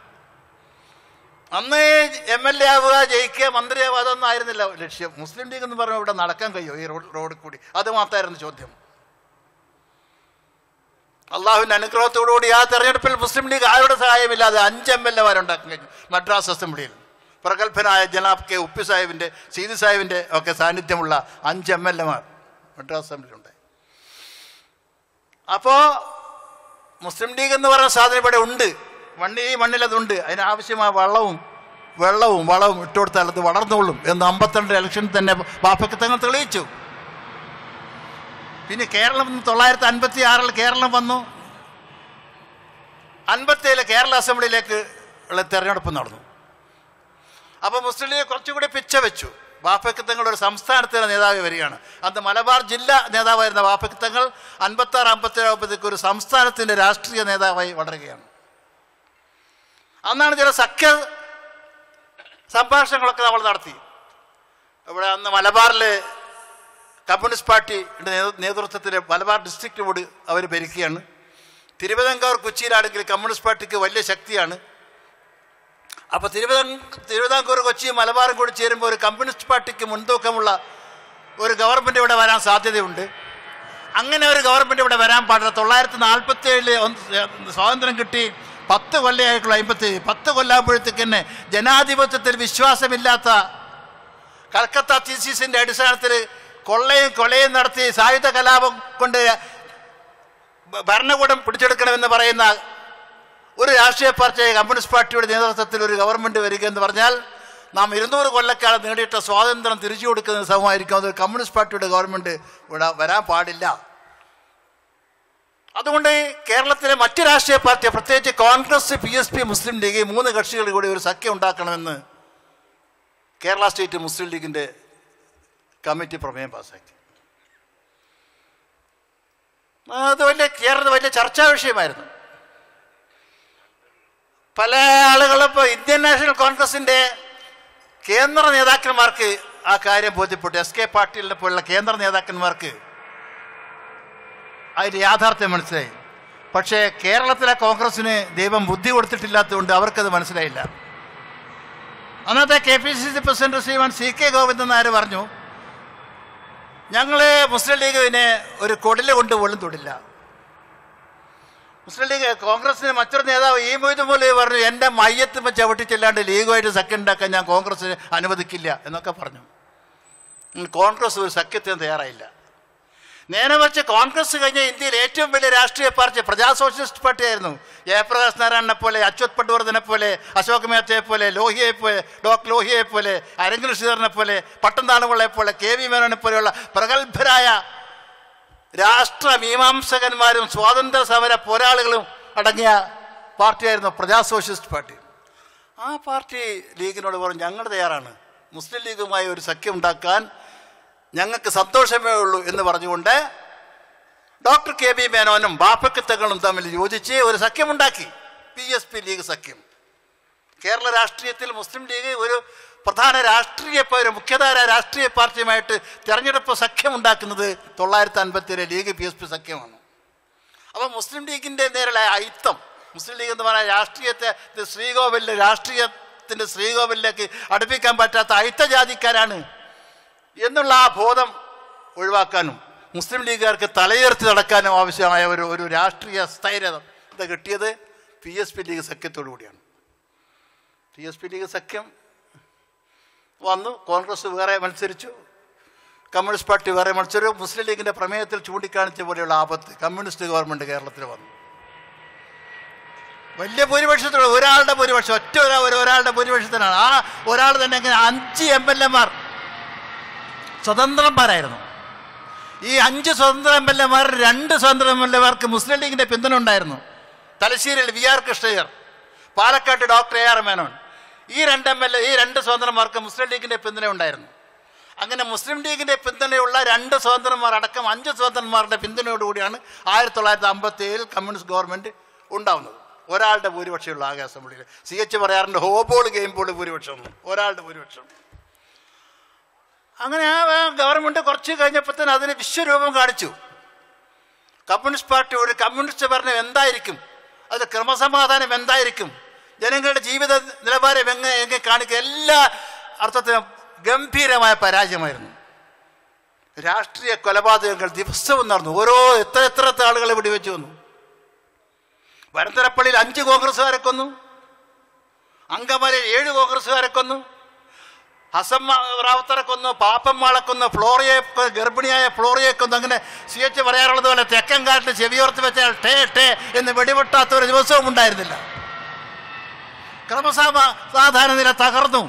അന്ന് എം എൽ എ ആവുക ജയിക്കുക മന്ത്രിയാവുക അതൊന്നും ആയിരുന്നില്ല ലക്ഷ്യം മുസ്ലിം ലീഗ് എന്ന് പറഞ്ഞാൽ ഇവിടെ നടക്കാൻ കഴിയുമോ ഈ റോഡ് റോഡിൽ കൂടി അത് മാത്രമായിരുന്നു ചോദ്യം അള്ളാഹുവിൻ്റെ അനുഗ്രഹത്തോടുകൂടി ആ തെരഞ്ഞെടുപ്പിൽ മുസ്ലിം ലീഗ് ആരുടെ സഹായമില്ലാതെ അഞ്ച് എം എൽ എമാരുണ്ടാക്കാൻ കഴിഞ്ഞു മദ്രാസ് അസംബ്ലിയിൽ പ്രഗത്ഭനായ ജനാബ് കെ ഉപ്പി സാഹിബിൻ്റെ സീതി സാഹിബിൻ്റെ ഒക്കെ സാന്നിധ്യമുള്ള അഞ്ച് എം എൽ എമാർ മദ്രാസ് അസംബ്ലിയിലുണ്ട് അപ്പോൾ മുസ്ലിം ലീഗ് എന്ന് പറയുന്ന സാധനം ഇവിടെ ഉണ്ട് മണ്ണ് ഈ മണ്ണിൽ അതുണ്ട് അതിനാവശ്യമായ വള്ളവും വെള്ളവും വളവും ഇട്ടുകൊടുത്താൽ അത് വളർന്നോളും എന്ന് അമ്പത്തിരണ്ട് ഇലക്ഷനിൽ തന്നെ ബാപ്പയ്ക്ക് തങ്ങൾ തെളിയിച്ചു പിന്നെ കേരളം തൊള്ളായിരത്തി അൻപത്തി ആറിൽ കേരളം വന്നു അൻപത്തേഴിലെ കേരള അസംബ്ലിയിലേക്ക് ഉള്ള തെരഞ്ഞെടുപ്പ് നടന്നു അപ്പോൾ മുസ്ലിം ലീഗ് കുറച്ചുകൂടി പിച്ച വെച്ചു ബാപ്പയ്ക്ക് തങ്ങൾ ഒരു സംസ്ഥാനത്തിലെ നേതാവ് വരികയാണ് അന്ന് മലബാർ ജില്ലാ നേതാവായിരുന്ന ബാപ്പയ്ക്ക് തങ്ങൾ അൻപത്തി ആറ് അമ്പത്തേഴ് ആകുമ്പോഴത്തേക്ക് ഒരു സംസ്ഥാനത്തിൻ്റെ രാഷ്ട്രീയ നേതാവായി വളരുകയാണ് അന്നാണ് ചില സഖ്യ സംഭാഷണങ്ങളൊക്കെ നമ്മൾ നടത്തി ഇവിടെ അന്ന് മലബാറിൽ കമ്മ്യൂണിസ്റ്റ് പാർട്ടിയുടെ നേതൃ- നേതൃത്വത്തിൽ മലബാർ ഡിസ്ട്രിക്റ്റ് ബോർഡ് അവർ ഭരിക്കുകയാണ് തിരുവിതാംകൂർ കൊച്ചിയിലാണെങ്കിൽ കമ്മ്യൂണിസ്റ്റ് പാർട്ടിക്ക് വലിയ ശക്തിയാണ് അപ്പോൾ തിരുവിതാം തിരുവിതാംകൂർ കൊച്ചിയും മലബാറും കൂടി ചേരുമ്പോൾ ഒരു കമ്മ്യൂണിസ്റ്റ് പാർട്ടിക്ക് മുൻതൂക്കമുള്ള ഒരു ഗവൺമെൻറ് ഇവിടെ വരാൻ സാധ്യതയുണ്ട് അങ്ങനെ ഒരു ഗവൺമെൻറ് ഇവിടെ വരാൻ പാടില്ല തൊള്ളായിരത്തി നാൽപ്പത്തി ഏഴില് സ്വാതന്ത്ര്യം കിട്ടി പത്ത് കൊല്ലമായിട്ടുള്ള അമ്പത്തി പത്ത് കൊല്ലാകുമ്പോഴത്തേക്ക് തന്നെ ജനാധിപത്യത്തിൽ വിശ്വാസമില്ലാത്ത കൽക്കത്ത തീസീസിൻ്റെ അടിസ്ഥാനത്തിൽ കൊള്ളയും കൊലയും നടത്തി സായുധ കലാപം കൊണ്ട് ഭ- ഭരണകൂടം പിടിച്ചെടുക്കണമെന്ന് പറയുന്ന ഒരു രാഷ്ട്രീയ പാർട്ടി കമ്മ്യൂണിസ്റ്റ് പാർട്ടിയുടെ നേതൃത്വത്തിൽ ഒരു ഗവൺമെൻറ് വരിക എന്ന് പറഞ്ഞാൽ നാം ഇരുന്നൂറ് കൊല്ലക്കാലം നേടിയിട്ട സ്വാതന്ത്ര്യം തിരിച്ചു കൊടുക്കുന്നത് സമമായിരിക്കും അത് കമ്മ്യൂണിസ്റ്റ് പാർട്ടിയുടെ ഗവൺമെൻറ് ഇവിടെ വരാൻ പാടില്ല അതുകൊണ്ട് കേരളത്തിലെ മറ്റ് രാഷ്ട്രീയ പാർട്ടി പ്രത്യേകിച്ച് Congress P S P Muslim League ഈ മൂന്ന് കക്ഷികൾ കൂടി ഒരു സഖ്യം ഉണ്ടാക്കണമെന്ന് കേരള സ്റ്റേറ്റ് മുസ്ലിം ലീഗിൻ്റെ കമ്മിറ്റി പ്രമേയം പാസ്സാക്കി അത് വലിയ കേരളത്തിൽ വലിയ ചർച്ചാ വിഷയമായിരുന്നു പല ആളുകളും ഇപ്പോൾ ഇന്ത്യൻ നാഷണൽ കോൺഗ്രസിൻ്റെ കേന്ദ്ര നേതാക്കന്മാർക്ക് ആ കാര്യം ബോധ്യപ്പെട്ടു എസ് കെ പാട്ടീലിനെ പോലുള്ള കേന്ദ്ര നേതാക്കന്മാർക്ക് അതിൻ്റെ യാഥാർത്ഥ്യം മനസ്സിലായി പക്ഷേ കേരളത്തിലെ കോൺഗ്രസ്സിന് ദൈവം ബുദ്ധി കൊടുത്തിട്ടില്ലാത്തതുകൊണ്ട് അവർക്കത് മനസ്സിലായില്ല അന്നത്തെ K P C C president Shriman C K Govindan Nair പറഞ്ഞു ഞങ്ങൾ മുസ്ലിം ലീഗിനെ ഒരു കൊടില് കൊണ്ട് പോലും തൊടില്ല മുസ്ലിം ലീഗ് കോൺഗ്രസിന് മറ്റൊരു നേതാവ് ഈ മൊയ്ത് പോലെ പറഞ്ഞു എൻ്റെ മയ്യത്തുമ്പോൾ ചവിട്ടി ചെല്ലാണ്ട് ലീഗുമായിട്ട് സഖ്യം ഉണ്ടാക്കാൻ ഞാൻ കോൺഗ്രസിന് അനുവദിക്കില്ല എന്നൊക്കെ പറഞ്ഞു ഉം, കോൺഗ്രസ് ഒരു സഖ്യത്തിന് തയ്യാറായില്ല നേരെ മറിച്ച് കോൺഗ്രസ് കഴിഞ്ഞ ഇന്ത്യയിൽ ഏറ്റവും വലിയ രാഷ്ട്രീയ പാർട്ടി പ്രജാ സോഷ്യലിസ്റ്റ് പാർട്ടി ആയിരുന്നു ജയപ്രകാശ് നാരായണനെ പോലെ അച്യുത് പട്വർദ്ധനെ പോലെ അശോക് മേത്തയെ പോലെ ലോഹിയെ പോലെ ഡോക്ടർ ലോഹിയെ പോലെ അരങ്കിൽ ശ്രീധരനെ പോലെ പട്ടംതാളുകളെ പോലെ കെ വി മേനോനെ പോലെയുള്ള പ്രഗത്ഭരായ രാഷ്ട്ര മീമാംസകന്മാരും സ്വാതന്ത്ര്യ സമര പോരാളികളും അടങ്ങിയ പാർട്ടിയായിരുന്നു പ്രജാ സോഷ്യലിസ്റ്റ് പാർട്ടി ആ പാർട്ടി ലീഗിനോട് പറഞ്ഞു ഞങ്ങൾ തയ്യാറാണ് മുസ്ലിം ലീഗുമായി ഒരു സഖ്യം ഉണ്ടാക്കാൻ ഞങ്ങൾക്ക് സന്തോഷമേ ഉള്ളൂ എന്ന് പറഞ്ഞുകൊണ്ട് ഡോക്ടർ കെ ബി മേനോനും ബാപ്പക്കത്തകളും തമ്മിൽ യോജിച്ച് ഒരു സഖ്യമുണ്ടാക്കി പി എസ് പി ലീഗ് സഖ്യം കേരള രാഷ്ട്രീയത്തിൽ മുസ്ലിം ലീഗ് ഒരു പ്രധാന രാഷ്ട്രീയ പ- ഒരു മുഖ്യധാര രാഷ്ട്രീയ പാർട്ടിയുമായിട്ട് തെരഞ്ഞെടുപ്പ് സഖ്യമുണ്ടാക്കുന്നത് തൊള്ളായിരത്തി അൻപത്തിയേഴ് ലീഗ് പി എസ് പി സഖ്യമാണ് അപ്പോൾ മുസ്ലിം ലീഗിൻ്റെ നേരെയുള്ള അയിത്തം മുസ്ലിം ലീഗ് എന്ന് പറഞ്ഞാൽ രാഷ്ട്രീയത്തെ ഇത് ശ്രീകോവിലിൽ രാഷ്ട്രീയത്തിൻ്റെ ശ്രീകോവിലേക്ക് അടുപ്പിക്കാൻ പറ്റാത്ത അയിത്തജാതിക്കാരാണ് എന്നുള്ള ആ ബോധം ഒഴിവാക്കാനും മുസ്ലിം ലീഗുകാർക്ക് തലയുയർത്തി നടക്കാനും ആവശ്യമായ ഒരു ഒരു രാഷ്ട്രീയ സ്ഥൈര്യത ഇത് കിട്ടിയത് പി എസ് പി ലീഗ് സഖ്യത്തോടു കൂടിയാണ് പി എസ് പി ലീഗ് സഖ്യം വന്നു കോൺഗ്രസ് വേറെ മത്സരിച്ചു കമ്മ്യൂണിസ്റ്റ് പാർട്ടി വേറെ മത്സരം മുസ്ലിം ലീഗിൻ്റെ പ്രമേയത്തിൽ ചൂണ്ടിക്കാണിച്ച പോലെയുള്ള ആപത്ത് കമ്മ്യൂണിസ്റ്റ് ഗവൺമെൻറ് കേരളത്തിൽ വന്നു വലിയ ഭൂരിപക്ഷത്തിലുള്ള ഒരാളുടെ ഭൂരിപക്ഷം ഒറ്റ ഒരാ ഒരു ഒരാളുടെ ഭൂരിപക്ഷത്തിനാണ് ആ ഒരാൾ തന്നെ ഇങ്ങനെ അഞ്ച് എം എൽ എമാർ സ്വതന്ത്രന്മാരായിരുന്നു ഈ അഞ്ച് സ്വതന്ത്ര എം എൽ എമാർ രണ്ട് സ്വതന്ത്ര എം എൽ എമാർക്ക് മുസ്ലിം ലീഗിൻ്റെ പിന്തുണ ഉണ്ടായിരുന്നു തലശ്ശേരിയിൽ വി ആർ കൃഷ്ണയ്യർ പാലക്കാട്ട് ഡോക്ടർ എ ആർ മേനോൻ ഈ രണ്ട് എം എൽ എ ഈ രണ്ട് സ്വതന്ത്രന്മാർക്ക് മുസ്ലിം ലീഗിൻ്റെ പിന്തുണ ഉണ്ടായിരുന്നു അങ്ങനെ മുസ്ലിം ലീഗിൻ്റെ പിന്തുണയുള്ള രണ്ട് സ്വതന്ത്രന്മാർ അടക്കം അഞ്ച് സ്വതന്ത്രന്മാരുടെ പിന്തുണയോടുകൂടിയാണ് ആയിരത്തി തൊള്ളായിരത്തി അമ്പത്തി ഏഴിൽ കമ്മ്യൂണിസ്റ്റ് ഗവൺമെൻറ് ഉണ്ടാവുന്നത് ഒരാളുടെ ഭൂരിപക്ഷമുള്ള ആകെ അസംബ്ലിയിൽ സി എച്ച് പറയാറുണ്ട് ഹോബോൾ ഗെയിം ബോൾ ഭൂരിപക്ഷം ഒന്നും ഒരാളുടെ ഭൂരിപക്ഷം അങ്ങനെ ആ ഗവൺമെൻറ് കുറച്ച് കഴിഞ്ഞപ്പോൾ തന്നെ അതിന് വിശ്വരൂപം കാണിച്ചു കമ്മ്യൂണിസ്റ്റ് പാർട്ടി ഒരു കമ്മ്യൂണിസ്റ്റ് ഭരണം എന്തായിരിക്കും അതിൽ ക്രമസമാധാനം എന്തായിരിക്കും ജനങ്ങളുടെ ജീവിത നിലവാരം എങ്ങനെ എങ്ങനെ കാണിക്കുക എല്ലാ അർത്ഥത്തിലും ഗംഭീരമായ പരാജയമായിരുന്നു രാഷ്ട്രീയ കൊലപാതകങ്ങൾ ദിവസവും നടന്നു ഓരോ എത്ര എത്ര ആളുകളെ വെടിവെച്ച് വന്നു വരന്തരപ്പള്ളിയിൽ അഞ്ച് കോൺഗ്രസ്സുകാരെ കൊന്നു അങ്കമാലിയിൽ ഏഴ് കോൺഗ്രസ്സുകാരെ കൊന്നു ഹസം റാവത്തറെ കൊന്നു പാപ്പമ്മാളെ കൊന്നു ഫ്ലോറിയെ കൊ- ഗർഭിണിയായ ഫ്ലോറിയെ കൊന്നു അങ്ങനെ സി എച്ച് പറയാറുള്ളത് പോലെ തെക്കൻ കാട്ടിൽ ചെവിയോർത്ത് വെച്ചാൽ ടേ ടേ എന്ന് വെടിവെട്ടാത്ത ഒരു ദിവസവും ഉണ്ടായിരുന്നില്ല ക്രമസമാധാന നില തകർന്നു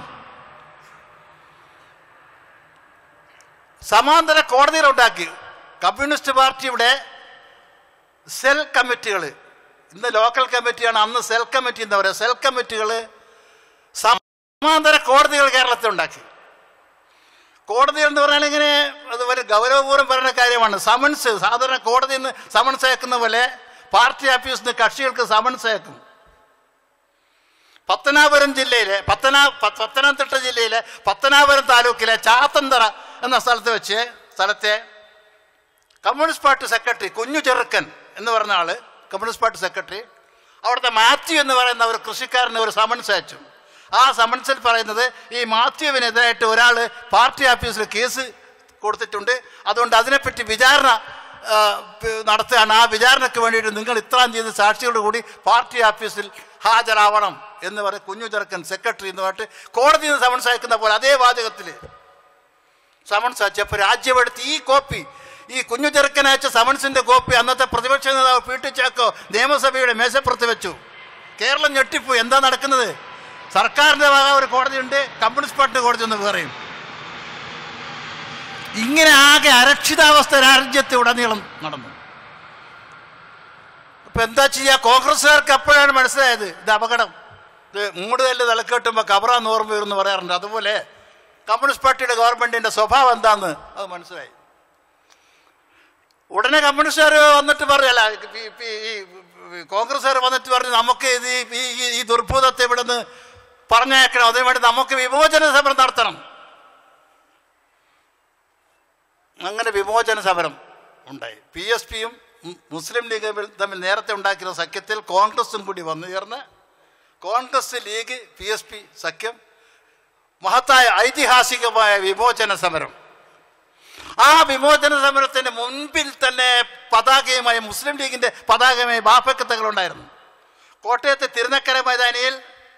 സമാന്തര കോടതികളുണ്ടാക്കി കമ്മ്യൂണിസ്റ്റ് പാർട്ടിയുടെ സെൽ കമ്മിറ്റികൾ ഇന്ന് ലോക്കൽ കമ്മിറ്റിയാണ് അന്ന് സെൽ കമ്മിറ്റി എന്താ പറയുക സെൽ കമ്മിറ്റികൾ സമാന്തര കോടതികൾ കേരളത്തിൽ ഉണ്ടാക്കി കോടതികൾ എന്ന് പറഞ്ഞാൽ ഇങ്ങനെ അത് വലിയ ഗൗരവപൂർവ്വം പറയുന്ന കാര്യമാണ് സമൻസ് സാധാരണ കോടതിയിൽ നിന്ന് സമൻസ് അയക്കുന്ന പോലെ പാർട്ടി ഓഫീസിൽ നിന്ന് കക്ഷികൾക്ക് സമൻസ് അയക്കും പത്തനാപുരം ജില്ലയിലെ പത്തനാ പ- പത്തനംതിട്ട ജില്ലയിലെ പത്തനാപുരം താലൂക്കിലെ ചാത്തന്തറ എന്ന സ്ഥലത്ത് വെച്ച് സ്ഥലത്തെ കമ്മ്യൂണിസ്റ്റ് പാർട്ടി സെക്രട്ടറി കുഞ്ഞു ചെറുക്കൻ എന്ന് പറഞ്ഞ ആള് കമ്മ്യൂണിസ്റ്റ് പാർട്ടി സെക്രട്ടറി അവിടുത്തെ മാത്യു എന്ന് പറയുന്ന ഒരു കൃഷിക്കാരന് ഒരു സമൻസ് അയച്ചു ആ സമൻസിൽ പറയുന്നത് ഈ മാത്യുവിനെതിരായിട്ട് ഒരാൾ പാർട്ടി ഓഫീസിൽ കേസ് കൊടുത്തിട്ടുണ്ട് അതുകൊണ്ട് അതിനെപ്പറ്റി വിചാരണ ആ, പ്- നടത്തുകയാണ് ആ വിചാരണയ്ക്ക് വേണ്ടിയിട്ട് നിങ്ങൾ ഇത്രാം തീയതി സാക്ഷിയോട് കൂടി പാർട്ടി ഓഫീസിൽ ഹാജരാവണം എന്ന് പറയും കുഞ്ഞു ചെറുക്കൻ സെക്രട്ടറി എന്ന് പറഞ്ഞിട്ട് കോടതിയിൽ നിന്ന് സമൻസ് അയക്കുന്ന പോലെ അതേ വാചകത്തിൽ സമൻസ് അയച്ചപ്പോൾ രാജ്യമെടുത്ത് ഈ കോപ്പി ഈ കുഞ്ഞു ചെറുക്കൻ അയച്ച സമൻസിന്റെ കോപ്പി അന്നത്തെ പ്രതിപക്ഷ നേതാവ് പി ടി ചാക്കോ നിയമസഭയുടെ മേശപ്പുറത്ത് വെച്ചു കേരളം ഞെട്ടിപ്പോയി എന്താ നടക്കുന്നത് സർക്കാരിന്റെ വക ഒരു കോടതിയുണ്ട് കമ്മ്യൂണിസ്റ്റ് പാർട്ടി കോടതി ഒന്ന് വേറെയും ഇങ്ങനെ ആകെ അരക്ഷിതാവസ്ഥ രാജ്യത്ത് ഉടനീളം നടന്നു അപ്പൊ എന്താ ചെയ്യുക കോൺഗ്രസ്സുകാർക്ക് അപ്പോഴാണ് മനസ്സിലായത് ഇത് അപകടം ഇത് മൂടുതല്ല് തലക്കെട്ടുമ്പോൾ കബറാന്ന് ഓർമ്മ വരുമെന്ന് പറയാറുണ്ട് അതുപോലെ കമ്മ്യൂണിസ്റ്റ് പാർട്ടിയുടെ ഗവൺമെന്റിന്റെ സ്വഭാവം എന്താന്ന് അത് മനസ്സിലായി ഉടനെ കമ്മ്യൂണിസ്റ്റുകാർ വന്നിട്ട് പറയല്ല ഈ കോൺഗ്രസ്സുകാർ വന്നിട്ട് പറഞ്ഞു നമുക്ക് ഇത് ഈ- ഈ- ഈ- ഈ ദുർഭൂതത്തെ ഇവിടുന്ന് പറഞ്ഞേക്കണം അതിനുവേണ്ടി നമുക്ക് വിമോചന സമരം നടത്തണം അങ്ങനെ വിമോചന സമരം ഉണ്ടായി പി എസ് പിയും മുസ്ലിം ലീഗും തമ്മിൽ നേരത്തെ ഉണ്ടാക്കിയ സഖ്യത്തിൽ കോൺഗ്രസും കൂടി വന്നു ചേർന്ന് Congress League P S P സഖ്യം മഹത്തായ ഐതിഹാസികമായ വിമോചന സമരം ആ വിമോചന സമരത്തിന് മുൻപിൽ തന്നെ പതാകയുമായി മുസ്ലിം ലീഗിന്റെ പതാകയുമായി ബാപ്പക്കത്തകളുണ്ടായിരുന്നു കോട്ടയത്തെ തിരുനക്കര മൈതാനിയിൽ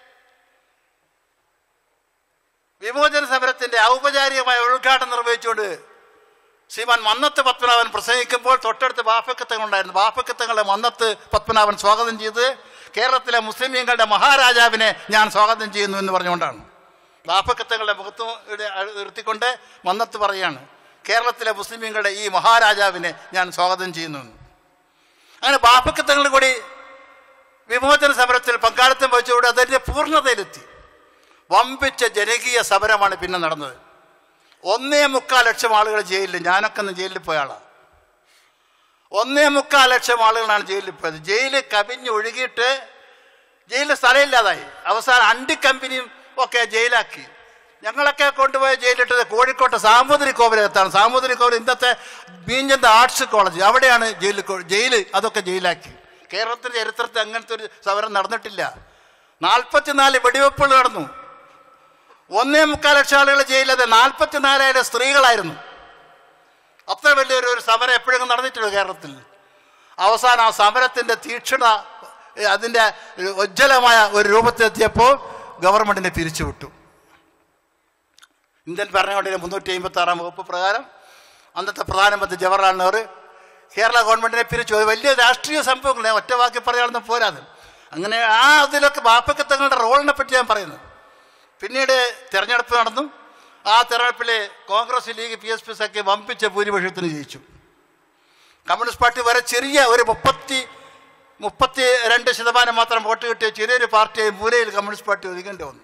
വിമോചന സമരത്തിന്റെ ഔപചാരികമായ ഉദ്ഘാടനം നിർവഹിച്ചുകൊണ്ട് ശ്രീമാൻ മന്നത്ത് പത്മനാഭൻ പ്രസംഗിക്കുമ്പോൾ തൊട്ടടുത്ത് ബാപ്പക്കത്തങ്ങളുണ്ടായിരുന്നു ബാപ്പക്കത്തങ്ങളെ മന്നത്ത് പത്മനാഭൻ സ്വാഗതം ചെയ്ത് കേരളത്തിലെ മുസ്ലിം ലീഗുകളുടെ മഹാരാജാവിനെ ഞാൻ സ്വാഗതം ചെയ്യുന്നു എന്ന് പറഞ്ഞുകൊണ്ടാണ് ബാപ്പക്കത്തങ്ങളുടെ മുഖത്ത് നിർത്തിക്കൊണ്ട് മന്നത്ത് പറയാണ് കേരളത്തിലെ മുസ്ലിം ലീഗുകളുടെ ഈ മഹാരാജാവിനെ ഞാൻ സ്വാഗതം ചെയ്യുന്നു എന്ന്. അങ്ങനെ ബാപ്പക്കത്തങ്ങൾ കൂടി വിമോചന സമരത്തിൽ പങ്കാളിത്തം വഹിച്ചുകൊണ്ട് അതിൻ്റെ പൂർണ്ണതയിലെത്തി വമ്പിച്ച ജനകീയ സമരമാണ് പിന്നെ നടന്നത് ഒന്നേ മുക്കാൽ ലക്ഷം ആളുകൾ ജയിലിൽ ഞാനൊക്കെ ഒന്ന് ജയിലിൽ പോയ ആളാണ് ഒന്നേ മുക്കാൽ ലക്ഷം ആളുകളാണ് ജയിലിൽ പോയത് ജയിൽ കവിഞ്ഞ് ഒഴുകിയിട്ട് ജയിലിൽ സ്ഥലമില്ലാതായി അവസാനം അണ്ടി കമ്പനിയും ഒക്കെ ജയിലാക്കി ഞങ്ങളൊക്കെ കൊണ്ടുപോയി ജയിലിട്ടത് കോഴിക്കോട്ടെ സാമൂതിരി കോവിലകത്താണ് സാമൂതിരി കോവിൽ ഇന്നത്തെ മീഞ്ചന്ത ആർട്സ് കോളേജ് അവിടെയാണ് ജയിലിൽ ജയിൽ അതൊക്കെ ജയിലാക്കി കേരളത്തിൻ്റെ ചരിത്രത്തിൽ അങ്ങനത്തെ ഒരു സമരം നടന്നിട്ടില്ല നാൽപ്പത്തിനാല് വെടിവെപ്പുകൾ നടന്നു ഒന്നേ മുക്കാൽ ലക്ഷം ആളുകൾ ജയിലത് നാൽപ്പത്തിനാലായിരം സ്ത്രീകളായിരുന്നു അത്ര വലിയൊരു ഒരു സമരം എപ്പോഴും നടന്നിട്ടില്ല കേരളത്തിൽ അവസാനം ആ സമരത്തിൻ്റെ തീക്ഷണ ഏ, അതിൻ്റെ ഒരു ഉജ്ജ്വലമായ ഒരു രൂപത്തിലെത്തിയപ്പോൾ ഗവൺമെൻറ്റിനെ പിരിച്ചുവിട്ടു ഇന്ത്യൻ ഭരണഘടനയിലെ മുന്നൂറ്റി അമ്പത്തി ആറാം വകുപ്പ് പ്രകാരം അന്നത്തെ പ്രധാനമന്ത്രി ജവഹർലാൽ നെഹ്റു കേരള ഗവൺമെൻറ്റിനെ പിരിച്ചു അത് വലിയ രാഷ്ട്രീയ സംഭവങ്ങളെ ഒറ്റ വാക്കി പറയാനൊന്നും പോരാത് അങ്ങനെ ആ അതിലൊക്കെ ബാപ്പക്കത്തങ്ങളുടെ റോളിനെ പറ്റി ഞാൻ പറയുന്നത് പിന്നീട് തെരഞ്ഞെടുപ്പ് നടന്നു ആ തെരഞ്ഞെടുപ്പിൽ Congress League P S P സഖ്യ വമ്പിച്ച ഭൂരിപക്ഷത്തിന് ജയിച്ചു കമ്മ്യൂണിസ്റ്റ് പാർട്ടി വരെ ചെറിയ ഒരു മുപ്പത്തി മുപ്പത്തി രണ്ട് ശതമാനം മാത്രം വോട്ട് കിട്ടിയ ചെറിയൊരു പാർട്ടിയായി മൂലയിൽ കമ്മ്യൂണിസ്റ്റ് പാർട്ടി ഒതുങ്ങേണ്ടി വന്നു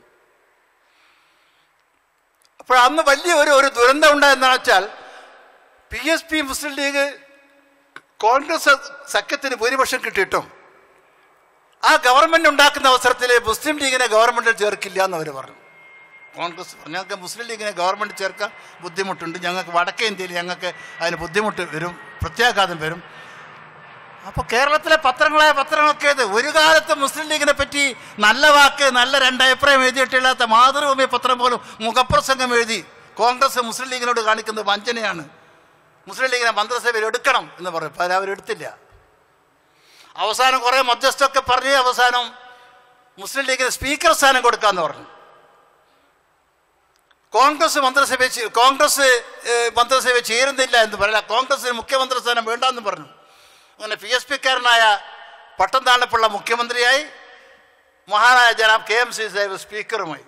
അപ്പോൾ അന്ന് വലിയ ഒരു ഒരു ദുരന്തം ഉണ്ടായെന്ന് വെച്ചാൽ P S P Muslim League Congress സഖ്യത്തിന് ഭൂരിപക്ഷം കിട്ടിയിട്ടും ആ ഗവൺമെന്റ് ഉണ്ടാക്കുന്ന അവസരത്തിൽ മുസ്ലിം ലീഗിനെ ഗവൺമെന്റിൽ ചേർക്കില്ല എന്ന് അവർ പറഞ്ഞു കോൺഗ്രസ് പറഞ്ഞു ഞങ്ങൾക്ക് മുസ്ലിം ലീഗിനെ ഗവൺമെന്റ് ചേർക്കാൻ ബുദ്ധിമുട്ടുണ്ട് ഞങ്ങൾക്ക് വടക്കേ ഇന്ത്യയിൽ ഞങ്ങൾക്ക് അതിന് ബുദ്ധിമുട്ട് വരും പ്രത്യാഘാതം വരും അപ്പോൾ കേരളത്തിലെ പത്രങ്ങളായ പത്രങ്ങളൊക്കെ ഇത് ഒരു കാലത്ത് മുസ്ലിം ലീഗിനെ പറ്റി നല്ല വാക്ക് നല്ല രണ്ടഭിപ്രായം എഴുതിയിട്ടില്ലാത്ത മാതൃഭൂമി പത്രം പോലും മുഖപ്രസംഗം എഴുതി കോൺഗ്രസ് മുസ്ലിം ലീഗിനോട് കാണിക്കുന്നത് വഞ്ചനയാണ് മുസ്ലിം ലീഗിനെ മന്ത്രിസഭയിൽ എടുക്കണം എന്ന് പറയും പക്ഷേ അവരെടുത്തില്ല അവസാനം കുറേ മധ്യസ്ഥൊക്കെ പറഞ്ഞ് അവസാനം മുസ്ലിം ലീഗിന് സ്പീക്കർ സ്ഥാനം കൊടുക്കാമെന്ന് പറഞ്ഞു കോൺഗ്രസ് മന്ത്രിസഭ കോൺഗ്രസ് ഏഹ്, മന്ത്രിസഭ ചേരുന്നില്ല എന്ന് പറയില്ല കോൺഗ്രസിന് മുഖ്യമന്ത്രി സ്ഥാനം വേണ്ടെന്ന് പറഞ്ഞു അങ്ങനെ പി എസ് പിക്കാരനായ പട്ടംതാണപ്പിള്ള മുഖ്യമന്ത്രിയായി മഹാനായ Janab K M C Sahib സ്പീക്കറുമായി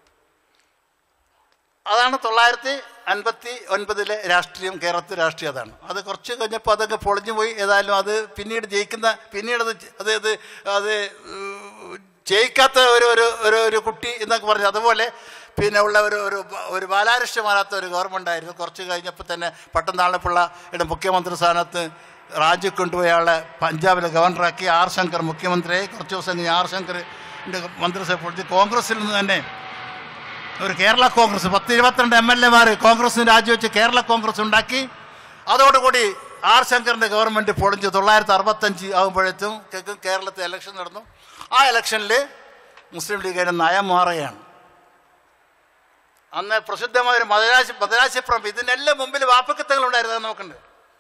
അതാണ് തൊള്ളായിരത്തി അൻപത്തി ഒൻപതിലെ രാഷ്ട്രീയം കേരളത്തിൽ രാഷ്ട്രീയം അതാണ് അത് കുറച്ച് കഴിഞ്ഞപ്പോൾ അതൊക്കെ പൊളിഞ്ഞു പോയി ഏതായാലും അത് പിന്നീട് ജയിക്കുന്ന പിന്നീട് അത് അത് അത് അത് ഏഹ്, ജയിക്കാത്ത ഒരു ഒരു ഒരു ഒരു കുട്ടി എന്നൊക്കെ പറഞ്ഞു അതുപോലെ പിന്നെ ഉള്ള ഒരു ഒരു ഒരു ബാലാരിഷ്ടമാകാത്ത ഒരു ഗവൺമെൻറ് ആയിരുന്നു കുറച്ച് കഴിഞ്ഞപ്പോൾ തന്നെ പട്ടംതാളപ്പിള്ളയുടെ മുഖ്യമന്ത്രി സ്ഥാനത്ത് രാജി കൊണ്ടുപോയ ആളെ പഞ്ചാബിലെ ഗവർണറാക്കി ആർ ശങ്കർ മുഖ്യമന്ത്രിയായി കുറച്ച് ദിവസം കഴിഞ്ഞ് ആർ ശങ്കറിൻ്റെ മന്ത്രിസഭ പൊളിച്ച് കോൺഗ്രസിൽ നിന്ന് തന്നെ ഒരു കേരള കോൺഗ്രസ് പത്ത് ഇരുപത്തിരണ്ട് എം എൽ എമാർ കോൺഗ്രസിന് രാജിവെച്ച് കേരള കോൺഗ്രസ് ഉണ്ടാക്കി അതോടുകൂടി ആർ ശങ്കറിൻ്റെ ഗവൺമെൻറ് പൊളിഞ്ഞു തൊള്ളായിരത്തി അറുപത്തഞ്ച് ആകുമ്പോഴേക്കും കേ- കേരളത്തിൽ ഇലക്ഷൻ നടന്നു ആ ഇലക്ഷനിൽ മുസ്ലിം ലീഗിൻ്റെ നയം മാറുകയാണ് അന്ന് പ്രസിദ്ധമായ ഒരു മദരാശി മദരാശിപ്പുറം ഇതിനെല്ലാം മുമ്പിൽ വാപ്പക്കത്തങ്ങളുണ്ടായിരുന്നു അത് നോക്കണ്ട്